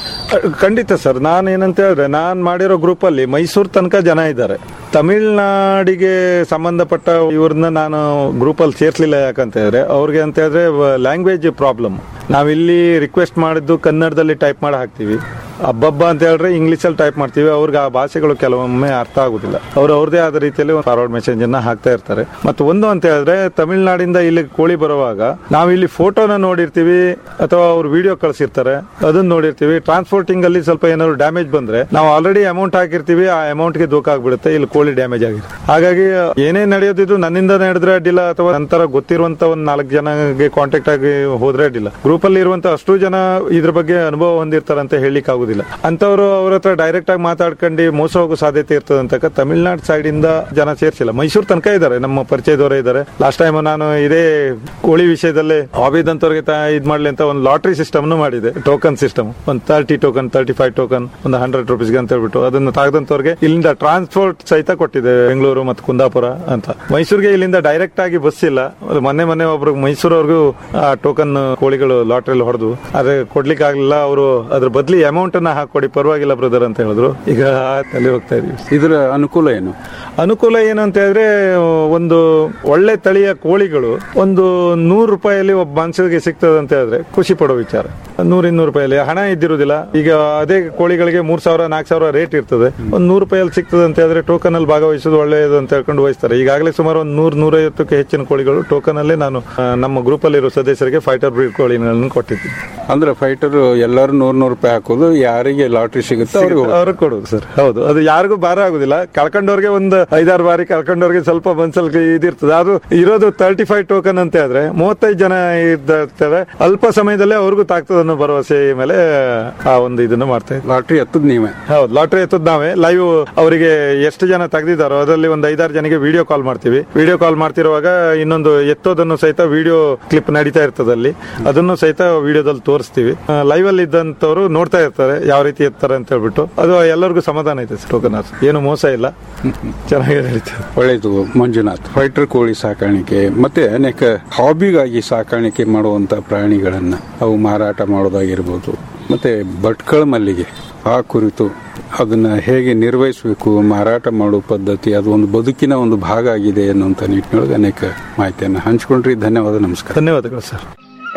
ಖಂಡಿತ ಸರ್ ನಾನು ಏನಂತ ಹೇಳಿದ್ರೆ ನಾನು ಮಾಡಿರೋ ಗ್ರೂಪ್ ಅಲ್ಲಿ ಮೈಸೂರು ತನಕ ಜನ ಇದ್ದಾರೆ ತಮಿಳ್ನಾಡಿಗೆ ಸಂಬಂಧಪಟ್ಟ ಇವ್ರನ್ನ ನಾನು ಗ್ರೂಪ್ ಅಲ್ಲಿ ಸೇರ್ಸ್ಲಿಲ್ಲ ಯಾಕಂತ ಹೇಳಿದ್ರೆ ಅವ್ರಿಗೆ ಅಂತ ಹೇಳಿದ್ರೆ ಲ್ಯಾಂಗ್ವೇಜ್ ಪ್ರಾಬ್ಲಮ್ ನಾವಿಲ್ಲಿ ರಿಕ್ವೆಸ್ಟ್ ಮಾಡಿದ್ದು ಕನ್ನಡದಲ್ಲಿ ಟೈಪ್ ಮಾಡಿ ಹಾಕ್ತೀವಿ ಹಬ್ಬಬ್ಬ ಅಂತ ಹೇಳಿದ್ರೆ ಇಂಗ್ಲಿಷ್ ಅಲ್ಲಿ ಟೈಪ್ ಮಾಡ್ತೀವಿ ಅವ್ರಿಗೆ ಆ ಭಾಷೆಗಳು ಕೆಲವೊಮ್ಮೆ ಅರ್ಥ ಆಗುದಿಲ್ಲ ಅವ್ರು ಅವ್ರದೇ ಆದ ರೀತಿಯಲ್ಲಿ ಫಾರ್ವರ್ಡ್ ಮೆಸೇಜ್ ಅನ್ನ ಹಾಕ್ತಾ ಇರ್ತಾರೆ ಮತ್ತು ಒಂದು ಅಂತ ಹೇಳಿದ್ರೆ ತಮಿಳ್ನಾಡಿಂದ ಇಲ್ಲಿ ಕೋಳಿ ಬರುವಾಗ ನಾವು ಇಲ್ಲಿ ಫೋಟೋನ ನೋಡಿರ್ತೀವಿ ಅಥವಾ ಅವ್ರು ವಿಡಿಯೋ ಕಳಿಸಿರ್ತಾರೆ ಅದನ್ನ ನೋಡಿರ್ತೀವಿ ಟ್ರಾನ್ಸ್ಪೋರ್ಟಿಂಗ್ ಅಲ್ಲಿ ಸ್ವಲ್ಪ ಏನಾದ್ರು ಡ್ಯಾಮೇಜ್ ಬಂದ್ರೆ ನಾವು ಆಲ್ರೆಡಿ ಅಮೌಂಟ್ ಹಾಕಿರ್ತೀವಿ ಆ ಅಮೌಂಟ್ ಗೆ ದೂಕ ಆಗ್ಬಿಡುತ್ತೆ ಇಲ್ಲಿ ಕೋಳಿ ಡ್ಯಾಮೇಜ್ ಆಗಿದೆ ಹಾಗಾಗಿ ಏನೇ ನಡೆಯೋದಿದ್ರು ನನ್ನಿಂದ ನಡೆದ್ರೆ ಅಡ್ಡಿಲ್ಲ ಅಥವಾ ನಂತರ ಗೊತ್ತಿರುವಂತ ಒಂದ್ ನಾಲ್ಕು ಜನಗೆ ಕಾಂಟ್ಯಾಕ್ಟ್ ಆಗಿ ಹೋದ್ರೆ ಅಡ್ಡಿಲ್ಲ ಗ್ರೂಪ್ ಅಲ್ಲಿ ಇರುವಂತ ಅಷ್ಟು ಜನ ಇದ್ರ ಬಗ್ಗೆ ಅನುಭವ ಹೊಂದಿರ್ತಾರೆ ಅಂತ ಹೇಳಲಿಕ್ಕೆ ಆಗುದಿಲ್ಲ ಅಂತವ್ರು ಅವ್ರ ಹತ್ರ ಡೈರೆಕ್ಟ್ ಆಗಿ ಮಾತಾಡ್ಕೊಂಡು ಮೋಸ ಹೋಗೋ ಸಾಧ್ಯತೆ ಇರ್ತದೆ ಅಂತ ತಮಿಳ್ನಾಡು ಸೈಡ್ ಇಂದ ಜನ ಸೇರ್ಸಿಲ್ಲ ಮೈಸೂರು ತನಕ ಇದ್ದಾರೆ ನಮ್ಮ ಪರಿಚಯದವರೇ ಇದ್ದಾರೆ ಲಾಸ್ಟ್ ಟೈಮ್ ನಾನು ಇದೇ ಕೋಳಿ ವಿಷಯದಲ್ಲಿ ಆಬಿದ್ ಅಂತವ್ರಿಗೆ ತ- ಇದ್ ಮಾಡ್ಲಿ ಅಂತ ಒಂದು ಲಾಟ್ರಿ ಸಿಸ್ಟಮ್ ಮಾಡಿದೆ ಟೋಕನ್ ಸಿಸ್ಟಮ್ ಒಂದು thirty token thirty five token ಒಂದು ಹಂಡ್ರೆಡ್ ರುಪೀಸ್ಗೆ ಅಂತ ಹೇಳ್ಬಿಟ್ಟು ಅದನ್ನು ತೆಗೆದಂತವ್ರಿಗೆ ಇಲ್ಲಿಂದ ಟ್ರಾನ್ಸ್ಪೋರ್ಟ್ ಸಹಿತ ಕೊಟ್ಟಿದೆ ಬೆಂಗಳೂರು ಮತ್ತು ಕುಂದಾಪುರ ಅಂತ ಮೈಸೂರಿಗೆ ಇಲ್ಲಿಂದ ಡೈರೆಕ್ಟ್ ಆಗಿ ಬಸ್ ಇಲ್ಲ ಅದು ಮೊನ್ನೆ ಮೊನ್ನೆ ಒಬ್ರು ಮೈಸೂರವ್ರಿಗೂ ಆ ಟೋಕನ್ ಕೋಳಿಗಳು ಲಾಟ್ರಿಯಲ್ಲಿ ಹೊಡೆದು ಅದೇ ಕೊಡ್ಲಿಕ್ಕೆ ಆಗ್ಲಿಲ್ಲ ಅವರು ಅದ್ರ ಬದ್ಲಿ ಅಮೌಂಟ್ ಅನ್ನ ಹಾಕೊಡಿ ಪರವಾಗಿಲ್ಲ ಬ್ರದರ್ ಅಂತ ಹೇಳಿದ್ರು ಈಗ ಅಲ್ಲಿ ಹೋಗ್ತಾ ಇದೀವಿ ಇದರ ಅನುಕೂಲ ಏನು ಅನುಕೂಲ ಏನು ಅಂತ ಹೇಳಿದ್ರೆ ಒಂದು ಒಳ್ಳೆ ತಳಿಯ ಕೋಳಿಗಳು ಒಂದು ನೂರು ರೂಪಾಯಿಯಲ್ಲಿ ಒಬ್ಬ ಮನುಷ್ಯರಿಗೆ ಸಿಗ್ತದೆ ಅಂತ ಹೇಳಿದ್ರೆ ಖುಷಿ ಪಡೋ ವಿಚಾರ ನೂರ ಇನ್ನೂರು ರೂಪಾಯಿಯಲ್ಲಿ ಹಣ ಇದ್ದಿರುವುದಿಲ್ಲ ಈಗ ಅದೇ ಕೋಳಿಗಳಿಗೆ ಮೂರ್ ಸಾವಿರ ನಾಲ್ಕು ಸಾವಿರ ರೇಟ್ ಇರ್ತದೆ ಒಂದು ನೂರು ರೂಪಾಯಲ್ಲಿ ಸಿಗ್ತದೆ ಅಂತ ಹೇಳಿದ್ರೆ ಟೋಕನ್ ಅಲ್ಲಿ ಭಾಗವಹಿಸೋದು ಒಳ್ಳೆಯದು ಅಂತ ಹೇಳ್ಕೊಂಡು ವಹಿಸ್ತಾರೆ ಈಗಾಗಲೇ ಸುಮಾರು ಒಂದು ನೂರ ನೂರೈವತ್ತಕ್ಕೆ ಹೆಚ್ಚಿನ ಕೋಳಿಗಳು ಟೋಕನ್ ಅಲ್ಲೇ ನಾನು ಆ, ನಮ್ಮ ಗ್ರೂಪ್ ಅಲ್ಲಿರೋ ಸದಸ್ಯರಿಗೆ ಫೈಟರ್ ಬ್ರೀಡ್ ಕೋಳಿಗಳನ್ನು ಕೊಟ್ಟಿದ್ದೀನಿ ಅಂದ್ರೆ ಫೈಟರ್ ಎಲ್ಲರೂ ನೂರ್ ನೂರು ರೂಪಾಯಿ ಹಾಕೋದು ಯಾರಿಗೆ ಲಾಟ್ರಿ ಸಿಗುತ್ತೆ ಅವ್ರಿಗೆ ಹೋಗುತ್ತೆ. ಅವ್ರಿಗೆ ಕೊಡುದು ಸರ್ ಹೌದು ಅದು ಯಾರಿಗೂ ಭಾರ ಆಗುದಿಲ್ಲ ಕಳ್ಕೊಂಡವ್ರಿಗೆ ಒಂದು ಐದಾರು ಬಾರಿ ಕಳ್ಕೊಂಡವ್ರಿಗೆ ಸ್ವಲ್ಪ ಮನ್ಸಲ್ಲಿ ಇದಿರ್ತದೆ ಅದು ಇರೋದು ತರ್ಟಿ ಫೈವ್ ಟೋಕನ್ ಅಂತ ಹೇಳಿದ್ರೆ ಮೂವತ್ತೈದು ಜನ ಇರ್ತಾರೆ ಅಲ್ಪ ಸಮಯದಲ್ಲೇ ಅವ್ರಿಗೂ ತಾಗ್ತದೆ ಅನ್ನೋ ಭರವಸೆ ಮೇಲೆ ಆ ಒಂದು ಇದನ್ನ ಮಾಡ್ತಾ ಇದ್ದೀವಿ ಲಾಟ್ರಿ ಎತ್ತದ್ ನೀವೇ ಹೌದು ಲಾಟ್ರಿ ಎತ್ತದ್ ನಾವೇ ಲೈವ್ ಅವರಿಗೆ ಎಷ್ಟು ಜನ ತೆಗ್ದಿದ್ದಾರೋ ಅದರಲ್ಲಿ ಒಂದು ಐದಾರು ಜನಕ್ಕೆ ವಿಡಿಯೋ ಕಾಲ್ ಮಾಡ್ತೀವಿ ವಿಡಿಯೋ ಕಾಲ್ ಮಾಡ್ತಿರುವಾಗ ಇನ್ನೊಂದು ಎತ್ತೋದನ್ನು ಸಹಿತ ವಿಡಿಯೋ ಕ್ಲಿಪ್ ನಡೀತಾ ಇರ್ತದೆ ಅಲ್ಲಿ ಅದನ್ನು ಸಹಿತ ವಿಡಿಯೋದಲ್ಲಿ ತೋರಿಸ್ತೀವಿ ಲೈವ್ ಅಲ್ಲಿ ಇದ್ದಂತವ್ರು ನೋಡ್ತಾ ಇರ್ತಾರೆ ಯಾವ ರೀತಿ ಎತ್ತಾರೆ ಅಂತ ಹೇಳ್ಬಿಟ್ಟು ಅದು ಎಲ್ಲರಿಗೂ ಸಮಾಧಾನ ಐತೆ ಟೋಕನ್ ಏನು ಮೋಸ ಇಲ್ಲ ಚೆನ್ನಾಗಿ ನಡೀತದೆ ಒಳ್ಳೆಯದು ಮಂಜುನಾಥ್ ಫೈಟರ್ ಕೋಳಿ ಸಾಕಾಣಿಕೆ ಮತ್ತೆ ಅನೇಕ ಹಾಬಿಗಾಗಿ ಸಾಕಾಣಿಕೆ ಮಾಡುವಂತ ಪ್ರಾಣಿಗಳನ್ನ ಅವು ಮಾರಾಟ ಮಾಡೋದಾಗಿರ್ಬೋದು ಮತ್ತೆ ಭಟ್ಕಳ ಮಲ್ಲಿಗೆ ಆ ಕುರಿತು ಅದನ್ನ ಹೇಗೆ ನಿರ್ವಹಿಸಬೇಕು ಮಾರಾಟ ಮಾಡೋ ಪದ್ಧತಿ ಅದು ಒಂದು ಬದುಕಿನ ಒಂದು ಭಾಗ ಆಗಿದೆ ಅನ್ನುವಂಥ ನಿಟ್ಟಿನೊಳಗೆ ಅನೇಕ ಮಾಹಿತಿಯನ್ನು ಹಂಚ್ಕೊಂಡ್ರಿ ಧನ್ಯವಾದ ನಮಸ್ಕಾರ ಧನ್ಯವಾದಗಳು ಸರ್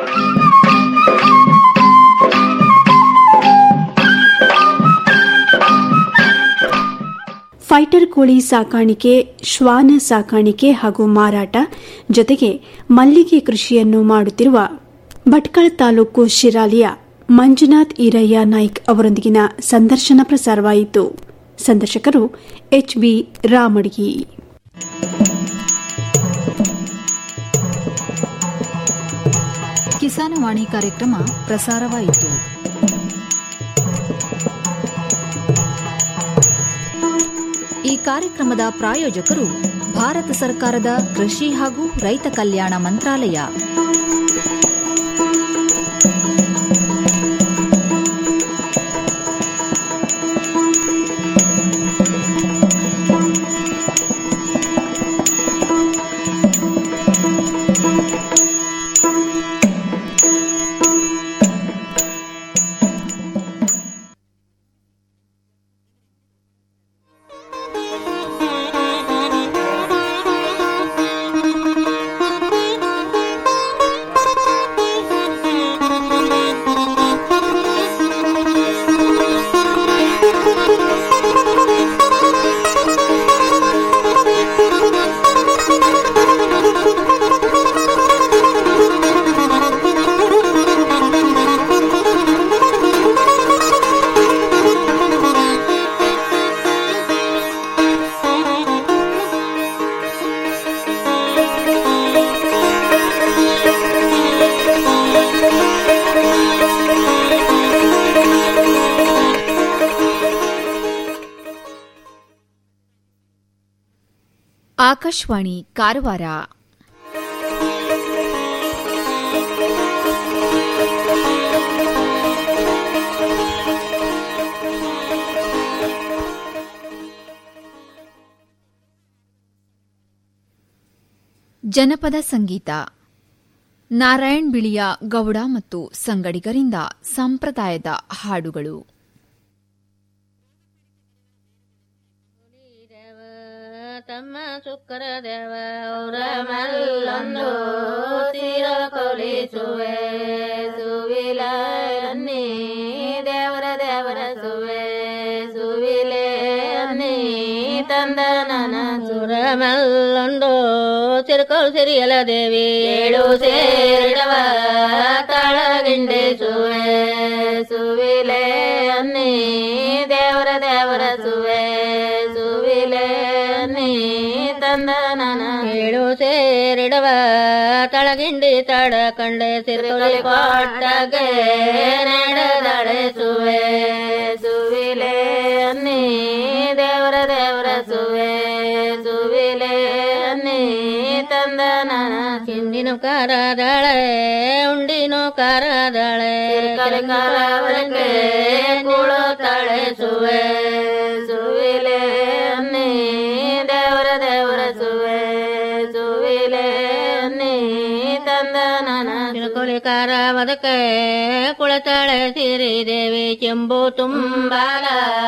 ಫೈಟರ್ ಕೋಳಿ ಸಾಕಾಣಿಕೆ ಶ್ವಾನ ಸಾಕಾಣಿಕೆ ಹಾಗೂ ಮಾರಾಟ ಜೊತೆಗೆ ಮಲ್ಲಿಗೆ ಕೃಷಿಯನ್ನು ಮಾಡುತ್ತಿರುವ ಭಟ್ಕಳ ತಾಲೂಕು ಶಿರಾಲಿಯ ಮಂಜುನಾಥ್ ಈರಯ್ಯ ನಾಯ್ಕ್ ಅವರೊಂದಿಗಿನ ಸಂದರ್ಶನ ಪ್ರಸಾರವಾಯಿತು ಸಂದರ್ಶಕರು ಎಚ್ ಬಿ ರಾಮಡ್ಗಿ ಕಿಸಾನವಾಣಿ ಕಾರ್ಯಕ್ರಮ ಪ್ರಸಾರವಾಯಿತು ಈ ಕಾರ್ಯಕ್ರಮದ ಪ್ರಾಯೋಜಕರು ಭಾರತ ಸರ್ಕಾರದ ಕೃಷಿ ಹಾಗೂ ರೈತ ಕಲ್ಯಾಣ ಮಂತ್ರಾಲಯ ಆಕಾಶವಾಣಿ ಕಾರವಾರ ಜನಪದ ಸಂಗೀತ ನಾರಾಯಣ್ ಬಿಳಿಯ ಗೌಡ ಮತ್ತು ಸಂಗಡಿಗರಿಂದ ಸಂಪ್ರದಾಯದ ಹಾಡುಗಳು ತಮ್ಮ ಶುಕ್ರ ದೇವ ಅವರ ಮಲ್ಲೊಂದು ತೀರ ಕೊಲಿಸುವೆ ಸುವಿಲೆ ಅನ್ನಿ ದೇವರ ದೇವರ ಸುವೆ ಸುವಿಲೆ ಅನ್ನಿ ತಂದ ನನ ಸುರ ಮಲ್ಲೊಂದು ಸಿರ್ಕೋಲ್ ಸಿರಿಯಲ ದೇವಿ ಏಳು ಸೇರಿಡವ ತಳಗಿಂಡೆ ಸುವೆ ಸುವಿಲೆ ಅನ್ನಿ ದೇವರ ದೇವರ ಸುವೆ ಸುವಿಲೆ ಅನ್ನಿ ತಂದ ನನ ಏಳು ಸೇರಿಡವ ತಳಗಿಂಡಿ ತಡ ಕಂಡೆ ಸಿರ್ಕೊಲಿ ಕೊಟ್ಟಗೆ ನಡೆದಳೆ ಸುವೆ ಸುವಿಲೆ ಅನ್ನಿ ದೇವರ ದೇವರ ಸುವೆ ಸುವಿಲೆ ಅನ್ನಿ ತಂದ ನನ ಹಿಂದಿನ ಕಾರದಳೆ ಉಂಡಿನೋ ಕಾರದಳೆ ಕಲಕಾರವರಕ್ಕೆ ಕುಳು ತಳೆ ಸುವೆ ಸುವಿಲೆ ಅನ್ನಿ ದೇವರ ದೇವರ ಸುವೆ ಸುವಿಲೆ ಅನ್ನಿ ತಂದ ನನ ತಿಳ್ಕೊಲಿ ಕಾರವದಕ್ಕೆ ಕುಳತಾಳೆ ಸಿರಿ ದೇವಿ ಚೆಂಬು ತುಂಬಾಲ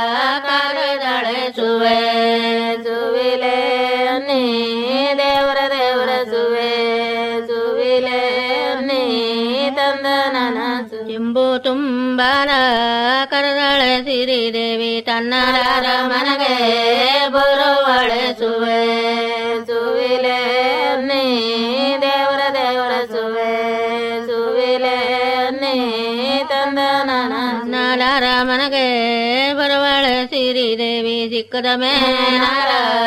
ಕಾರದಳೆ ಸುವೆ ಸುವಿಲೆ ಅನ್ನಿ ದೇವರ ದೇವರ ಸುವೆ ಸುವಿಲೆ ಅನ್ನಿ ತಂದ ನನ ಚೆಂಬು ತುಂಬಾಲ ಕರದಳೆ ಸಿರಿ ದೇವಿ ತನ್ನರ ಮನಗೆ ಬರುವಳೆ ಸುವೆ ಸುವಿಲೆ ಅನ್ನಿ ದೇವರ ದೇವರ ಸುವೆ ಸುವಿಲೆ ಅನ್ನಿ ತಂದ ನನ ನಾಲಾರ ಮನಗೆ ಬರುವಳೆ ಸಿರಿ ದೇವಿ ಸಿಕ್ಕದ ಮೇನಾರ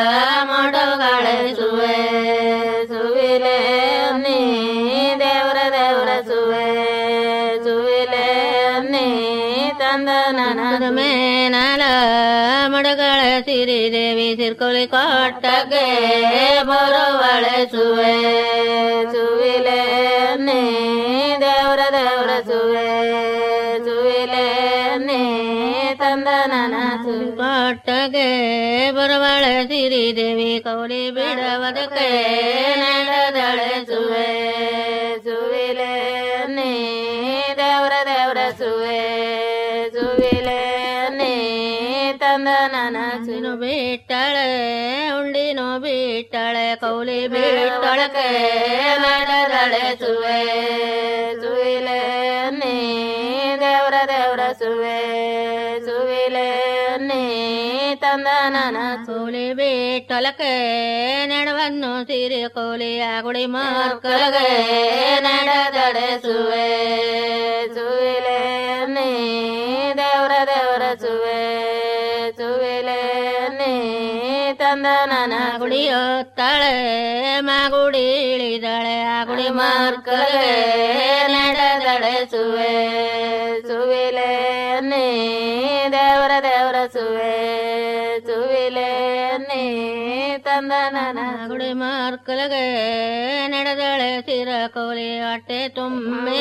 ಮೊಡಗಳೇ ಸುವೆ ಸುವಿಲೆ ಅನ್ನಿ ದೇವರ ದೇವರ ಸುವೆ ಸುವಿಲೆ ಅನ್ನಿ ತಂದ ನನ ಮೇನಾಲ ಮಡಗಳ ಸಿರಿ ದೇವಿ ಸಿರ್ಕೊಲಿ ಕೊಟ್ಟಗೆ ಬರುವಳೆ ಸುವೆ ಸುವಿಲೆ ಅನ್ನಿ ದೇವರ ದೇವರ ಸುವೆ ಸುವಿಲೆ ಅನ್ನಿ ತಂದ ನನ ಕೊಟ್ಟಗೆ ಬರುವಳೆ ಸಿರಿ ದೇವಿ ಕೌಲಿ ಬಿಡವದಕ್ಕೆ ನಡೆದಳೆ ಸುವೆ ಸುವಿಲೆ ಅನ್ನಿ ದೇವರ ದೇವರ ಸುವೆ ಸುವಿಲೆ ಅನ್ನಿ ತಂದ ನನ ಸುನು ಬಿಟ್ಟಳೆ ಉಂಡಿನೋ ಬಿಟ್ಟಳೆ ಕೌಲಿ ಬಿಟ್ಟಳಕ್ಕೆ ನಡೆದಳೆ ಸುವೆ ಸುವಿಲೆ ಅನ್ನಿ ದೇವರ ದೇವರ ಸುವೆ ಸುವಿಲೆ ಅನ್ನಿ ತಂದ ನನ ಸೂಲಿ ಬಿಟ್ಟೊಲಕ್ಕೆ ನಡವನ್ನು ಸಿರಿ ಕೋಲಿ ಆಗುಡಿ ಮಕ್ಕಳಿಗೆ ನಡೆದಡೆ ಸುವೆ ಸುವಿಲೆ ಅನ್ನಿ ದೇವರ ದೇವರ ಸುವೆ ಸುವಿಲೆ ಅನ್ನಿ ತಂದ ನನ ಗುಡಿಯೊತ್ತಾಳೆ ಮಾಗುಡಿ ಇಳಿದಳೆ ಆ ಗುಡಿ ಮಕ್ಕಳಿಗೆ ನಡೆದಳೆ ಸುವೆ ಸುವಿಲೆ ಅನ್ನಿ ದೇವರ ದೇವರ ಸುವೆ ಸುವಿಲೆ ಅನ್ನಿ ತಂದ ನನ ಗುಡಿ ಮಕ್ಕಳಿಗೆ ನಡೆದಳೆ ಸಿರ ಕೋಲಿ ಹೊಟ್ಟೆ ತುಂಬಿ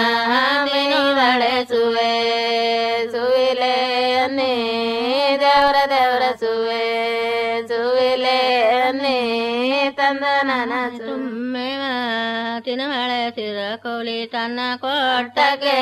ಮಾವಿನಳೆ ಸುವೆ ಸುವಿಲೆ ಅನ್ನಿ ದೇವರ ದೇವರ ಸುವೆ ಸುವಿಲೆ ಅನ್ನಿ ತಂದ ನನ ಸುಮ್ಮೆ ತಿನವಳೆ ಸಿರ ಕೋಲಿ ತನ್ನ ಕೊಟ್ಟಗೆ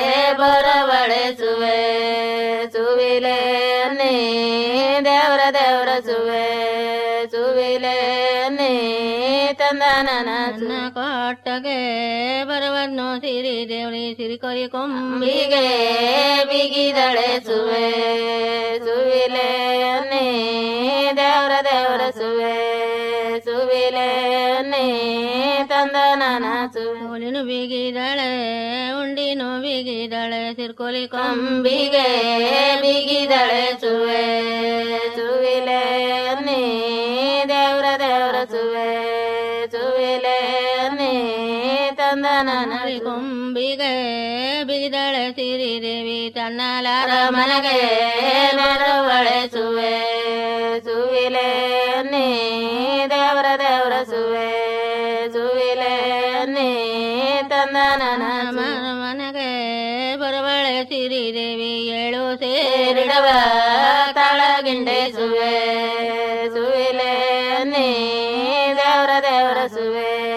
ಬರವಳೆ ಸುವೆ ಸುವಿಲೆ ಅನ್ನಿ ದೇವರ ದೇವರ ಸುವೆ ಸುವಿಲೆ ಅನ್ನಿ ತಂದ ನನ ಕೊಟ್ಟಗೆ ಬರವನ್ನು ಸಿರಿ ದೇವಳಿ ಸಿರಿ ಕೊರಿ ಕೊಂಬಿಗೆ ಬಿಗಿದಳೆ ಸುವೆ ಸುವಿಲೆ ಅನ್ನಿ ದೇವರ ದೇವರ ಸುವೆ ಸುವಿಲೆ ಅನ್ನಿ ತಂದ ನನ ಸುಲಿನು ಬಿಗಿದಳೆ ಉಂಡಿನು ಬಿಗಿದಳೆ ಸಿರ್ಕೊಲಿ ಕೊಂಬಿಗೆ ಬಿಗಿದಳೆ ಸುವೆ ಸುವಿಲೆ ಅನ್ನಿ ದೇವರ ದೇವರ ಸುವೆ ಸುವಿಲೆ ಅನ್ನಿ ತಂದ ನನ ಕೊಂಬಿಗೆ ಬಿಗಿದಳೆ ಸಿರಿ ದೇವಿ ತನ್ನಲಾರ ಮನಗೆ ಬರುವಳೆ ಸುವೆ ಸುವಿಲೆ ಅನ್ನಿ ದೇವರ ದೇವರ ಸುವೆ ಸುವಿಲೆ ಅನ್ನಿ ತಂದ ನನ ಮನಗೆ ಬರುವಳೆ ಸಿರಿ ದೇವಿ ಏಳು ಸೇರಿಡವ ತಳಗಿಂಡೆ ಸುವೆ ಸುವಿಲೆ ಅನ್ನಿ ದೇವರ ದೇವರ ಸುವೆ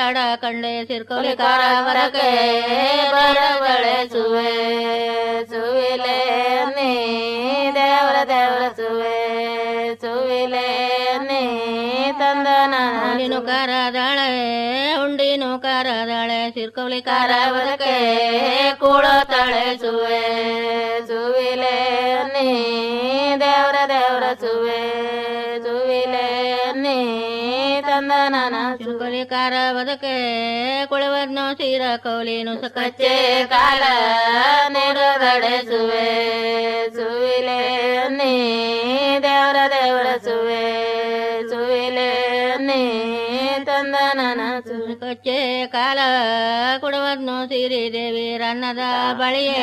ಬಾಡ ಕಂಡೆ ಸಿರ್ಕೋಲಿ ಕಾರವರಕ್ಕೆ ಬಾಡ ಬಳಸುವೆ ಸುವಿಲೆ ನೀ ದೇವರ ದೇವರ ಸುವೆ ಸುವಿಲೆ ನೀ ತಂದನ ನೀನು ಕಾರದಾಳೆ ಉಂಡಿನು ಕಾರದಾಳೆ ಸಿರ್ಕೋಲಿ ಕಾರವರಕ್ಕೆ ಕೂಡೋ ತಳೆ ಸುವೆ ಸುವಿಲೆ ನೀ ದೇವರ ದೇವರ ಸುವೆ ಸುವಿಲೆ ನೀ ತಂದನ ಸುಗಲಿ ಕಾರ ಬದಕೆ ಕುಳವನ್ನು ಸೀರ ಕೌಲಿನು ಸಕಚ್ಚೆ ಕಾಲ ನೆಡದಡೆಸುವೆ ಸುವಿಲೆ ನೀ ದೇವರ ದೇವರ ಸುವೆ ಸುವಿಲೆ ನೀ ತಂದನ ಸುಕಚ್ಚೆ ಕಾಲ ಕುಡವನ್ನು ಸಿರಿ ದೇವಿ ರನ್ನದ ಬಳಿಯೇ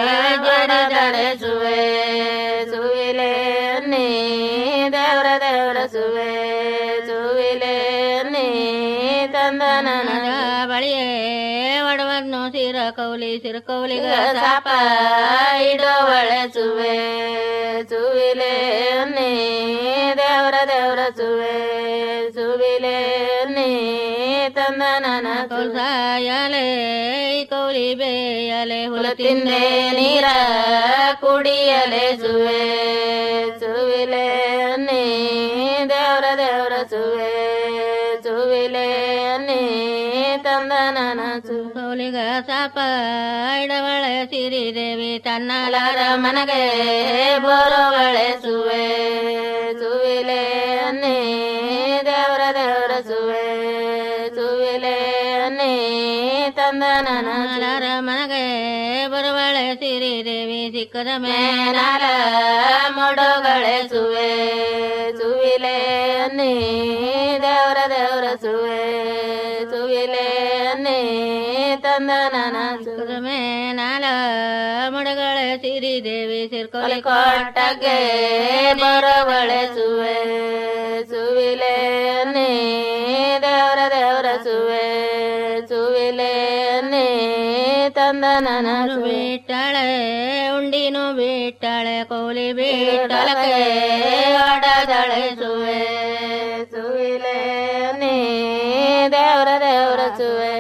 ಜಡದಡೆಸುವೆ ಸುವಿಲೆ ನೀ ದೇವರ ದೇವರ ಸುವೆ ಸುವಿಲೆ ನೀ ತಂದನ ಬಳಿಯೇ ಒಡವನ್ನು ಸಿರ ಕೌಲಿ ಸಿರ ಕೌಲಿಗ ಸಾಪ ಇಡೋ ಬಳಸುವೆ ಸುವಿಲೆ ನೀ ದೇವರ ದೇವರ ಸುವೆ ಸುವಿಲೆ ನೀ ತಂದನ ಕೌಸಾಯಲೆ ಕೌಲಿ ಬೇಯಲೆ ಹುಲ ತಿಂದೆ ನೀರ ಕುಡಿಯಲೆ ಸುವೆ ಸುವಿಲೆ ನೀ ದೇವರ ದೇವರ ಸುವೆ ಸುವಿಲೆ ನೀ ತಂದನ ಸುಲಿಗ ಸಾಪ ಇಡವಳೆ ಸಿರಿ ದೇವಿ ತನ್ನಲಾರ ಮನಗೆ ಬರೋವಳೆ ಸುವೆ ಸುವಿಲೆ ನೀ ದೇವರ ದೇವರ ಸುವೆ ಸುವಿಲೆ ನೀ ತಂದನ ಲಾರ ಮನಗೆ ಬರುವಳೆ ಸಿರಿ ದೇವಿ ಸಿಕ್ಕದ ಮೇಲಾಲ ಮೊಡಗಳೆ ಸುವೆ ಸುವಿಲೆ ನೀ ದೇವರ ದೇವರ ಸುವೆ ಸುವಿಲೆ ನೀ ತಂದನ ಸಿಕ್ಕದ ಮೇಲಾಲ ಮೊಡಗಳೆ ಸಿರಿ ದೇವಿ ಸಿರ್ಕೊಲಿ ಕೊಟ್ಟಗೆ ಬರವಳೆ ಸುವೆ ಸುವಿಲೆ ನೀ ದೇವರ ದೇವರ ಸುವೆ ಸುವಿಲೆ ನೀ ತಂದನ ಬಿಟ್ಟಳೆ ಉಂಡಿನು ಬಿಟ್ಟಳೆ ಕೋಲಿ ಬಿಟ್ಟಳಕ್ಕೆ ಆಡದಳೆ ಸುವೆ ಸುವಿಲೆ ನೀ ದೇವರ ದೇವರ ಸುವೆ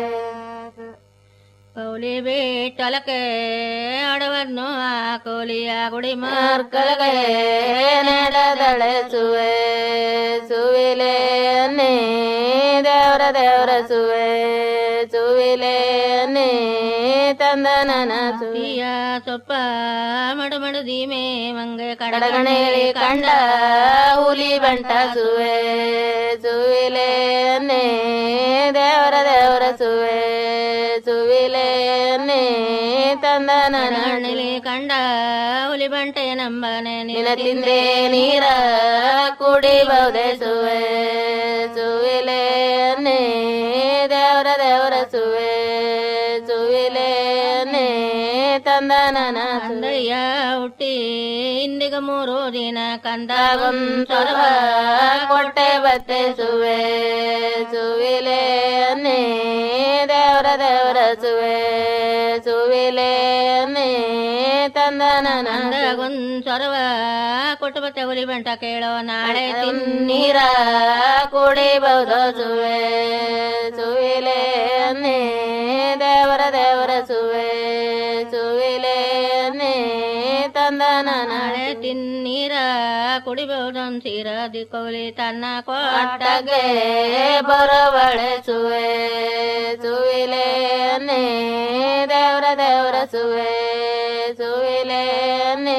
ಕೌಲಿ ಬಿಟ್ಟಲಕ್ಕೆ ಅಡವನ್ನು ಆ ಕೋಲಿಯ ಗುಡಿ ಮಾರ್ಕಲಗೆ ನಡೆದಳೆ ಸುವೆ ಸುವಿಲೆ ನೀ ದೇವರ ದೇವರ ಸುವೆ ಸುವಿಲೆ ನೀ ತಂದನನ ಸುವಿಯ ಸೊಪ್ಪ ಮಡು ಮಡು ದೀಮೆ ಮಂಗೆ ಕಡಗಣೇಳಿ ಕಂಡ ಹುಲಿ ಬಂಟ ಸುವೆ ಸುವಿಲೆ ನೀ ದೇವರ ದೇವರ ಸುವೆ ಸುವಿಲೆ ನೀ ತಂದನಲಿ ಕಂಡ ಹುಲಿ ಬಂಟೆ ನಂಬನೆ ನಿನ ತಿಂದೆ ನೀರ ಕುಡಿಬಹುದೇ ಸುವೆ ಸುವಿಲೆ ನೀ ದೇವರ ದೇವರ ಸುವೆ ಸುವಿಲೆ ನೀ ತಂದನನ ಅಂದಯ್ಯ ಹುಟ್ಟಿ ಇಂದಿಗ ಮೂರು ದಿನ ಕಂದ ಒಂದ್ಸೊರವ ಕೊಟ್ಟೆ ಬತ್ತೆ ಸುವೆ ಸುವಿಲೆ ನೀ ದೇವರ ದೇವರ ಸುವೆ ಸುವಿಲೆ ನೀ ತಂದನನ ಒಂದ್ಸೊರವ ಕೊಟ್ಟು ಬತ್ತೆ ಹುಲಿ ಬಂಟ ಕೇಳೋ ನಾಳೆ ತಿನ್ನೀರ ಕುಡಿಬಹುದು ಸುವೆ ಸುವಿಲೆ ನೀ ದೇವರ ದೇವರ ಸುವೆ ಸುವಿಲೆ ನೀ ತಂದನ ನಾಳೆ ತಿನ್ನೀರ ಕುಡಿಬಹುದಂತೀರ ದಿಕ್ಕೋಲಿ ತನ್ನ ಕೊಟ್ಟಗೆ ಬರವಳೆ ಸುವೆ ಸುವಿಲೆ ನೀ ದೇವರ ದೇವರ ಸುವೆ ಸುವಿಲೆ ನೀ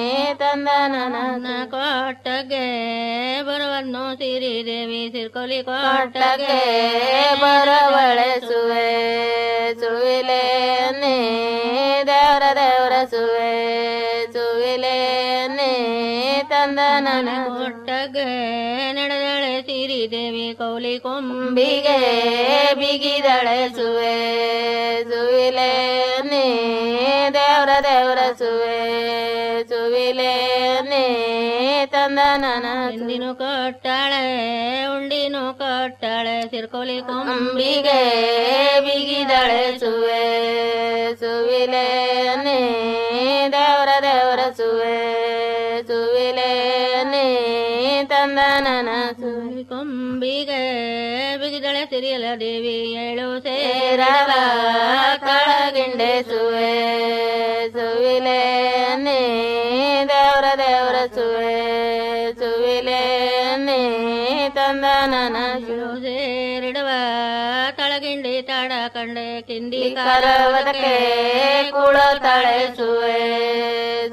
ತಂದನ ಕೊಟ್ಟಗೆ ಬರವನ್ನು ಸಿರಿ ದೇವಿ ಸಿರ್ಕೊಲಿ ಕೊಟ್ಟಗೆ ಬರವಳೆ ಸುವೆ ಸುವಿಲೆ ನೀ ದೇವರ ದೇವರ ಸುವೆ ಸುವಿಲೆ ನೀ ತಂದನ ಕೊಟ್ಟಗೆ ನಡೆದಳೆ ಸಿರಿ ದೇವಿ ಕೌಲಿ ಕೊಂಬಿಗೆ ಬಿಗಿದಳೆ ಸುವೆ ಸುವಿಲೆ ನೀ ದೇವರ ದೇವರ ಸುವೆ ಸುವಿಲೆ ನೀ ತಂದನನ ಹಿಂದಿನು ಕೊಟ್ಟಾಳೆ ಉಂಡಿನು ಕೊಟ್ಟಾಳೆ ಸಿರ್ಕೋಲಿ ಕೊಂಬಿಗೆ ಬಿಗಿದಳೆ ಸುವೆ ಸುವಿಲೆ ನೀ ದೇವರ ದೇವರ ಸುವೆ ಸುವಿಲೆ ನೀ ತಂದನನ ಸುವಿ ಕೊಂಬಿಗೆ ಬಿಗಿದಳೆ ಸಿರಿಯಲ ದೇವಿ ಏಳು ಸೇರವ ಕಳಗಿಂಡೆ ಸುವೆ ಸುವಿಲೆ ನೀ ದೇವ್ರ ದೇವ್ರ ಸುವೆ ಸುವಿಲೆ ನೀ ತಂದನನ ಶಿಳು ಸೇರಿಡುವ ತಳಗಿಂಡಿ ತಾಡ ಕಂಡೆ ಕಿಂದಿ ಕರವದಕ್ಕೆ ಕುಳ ತಳೆ ಸುವೆ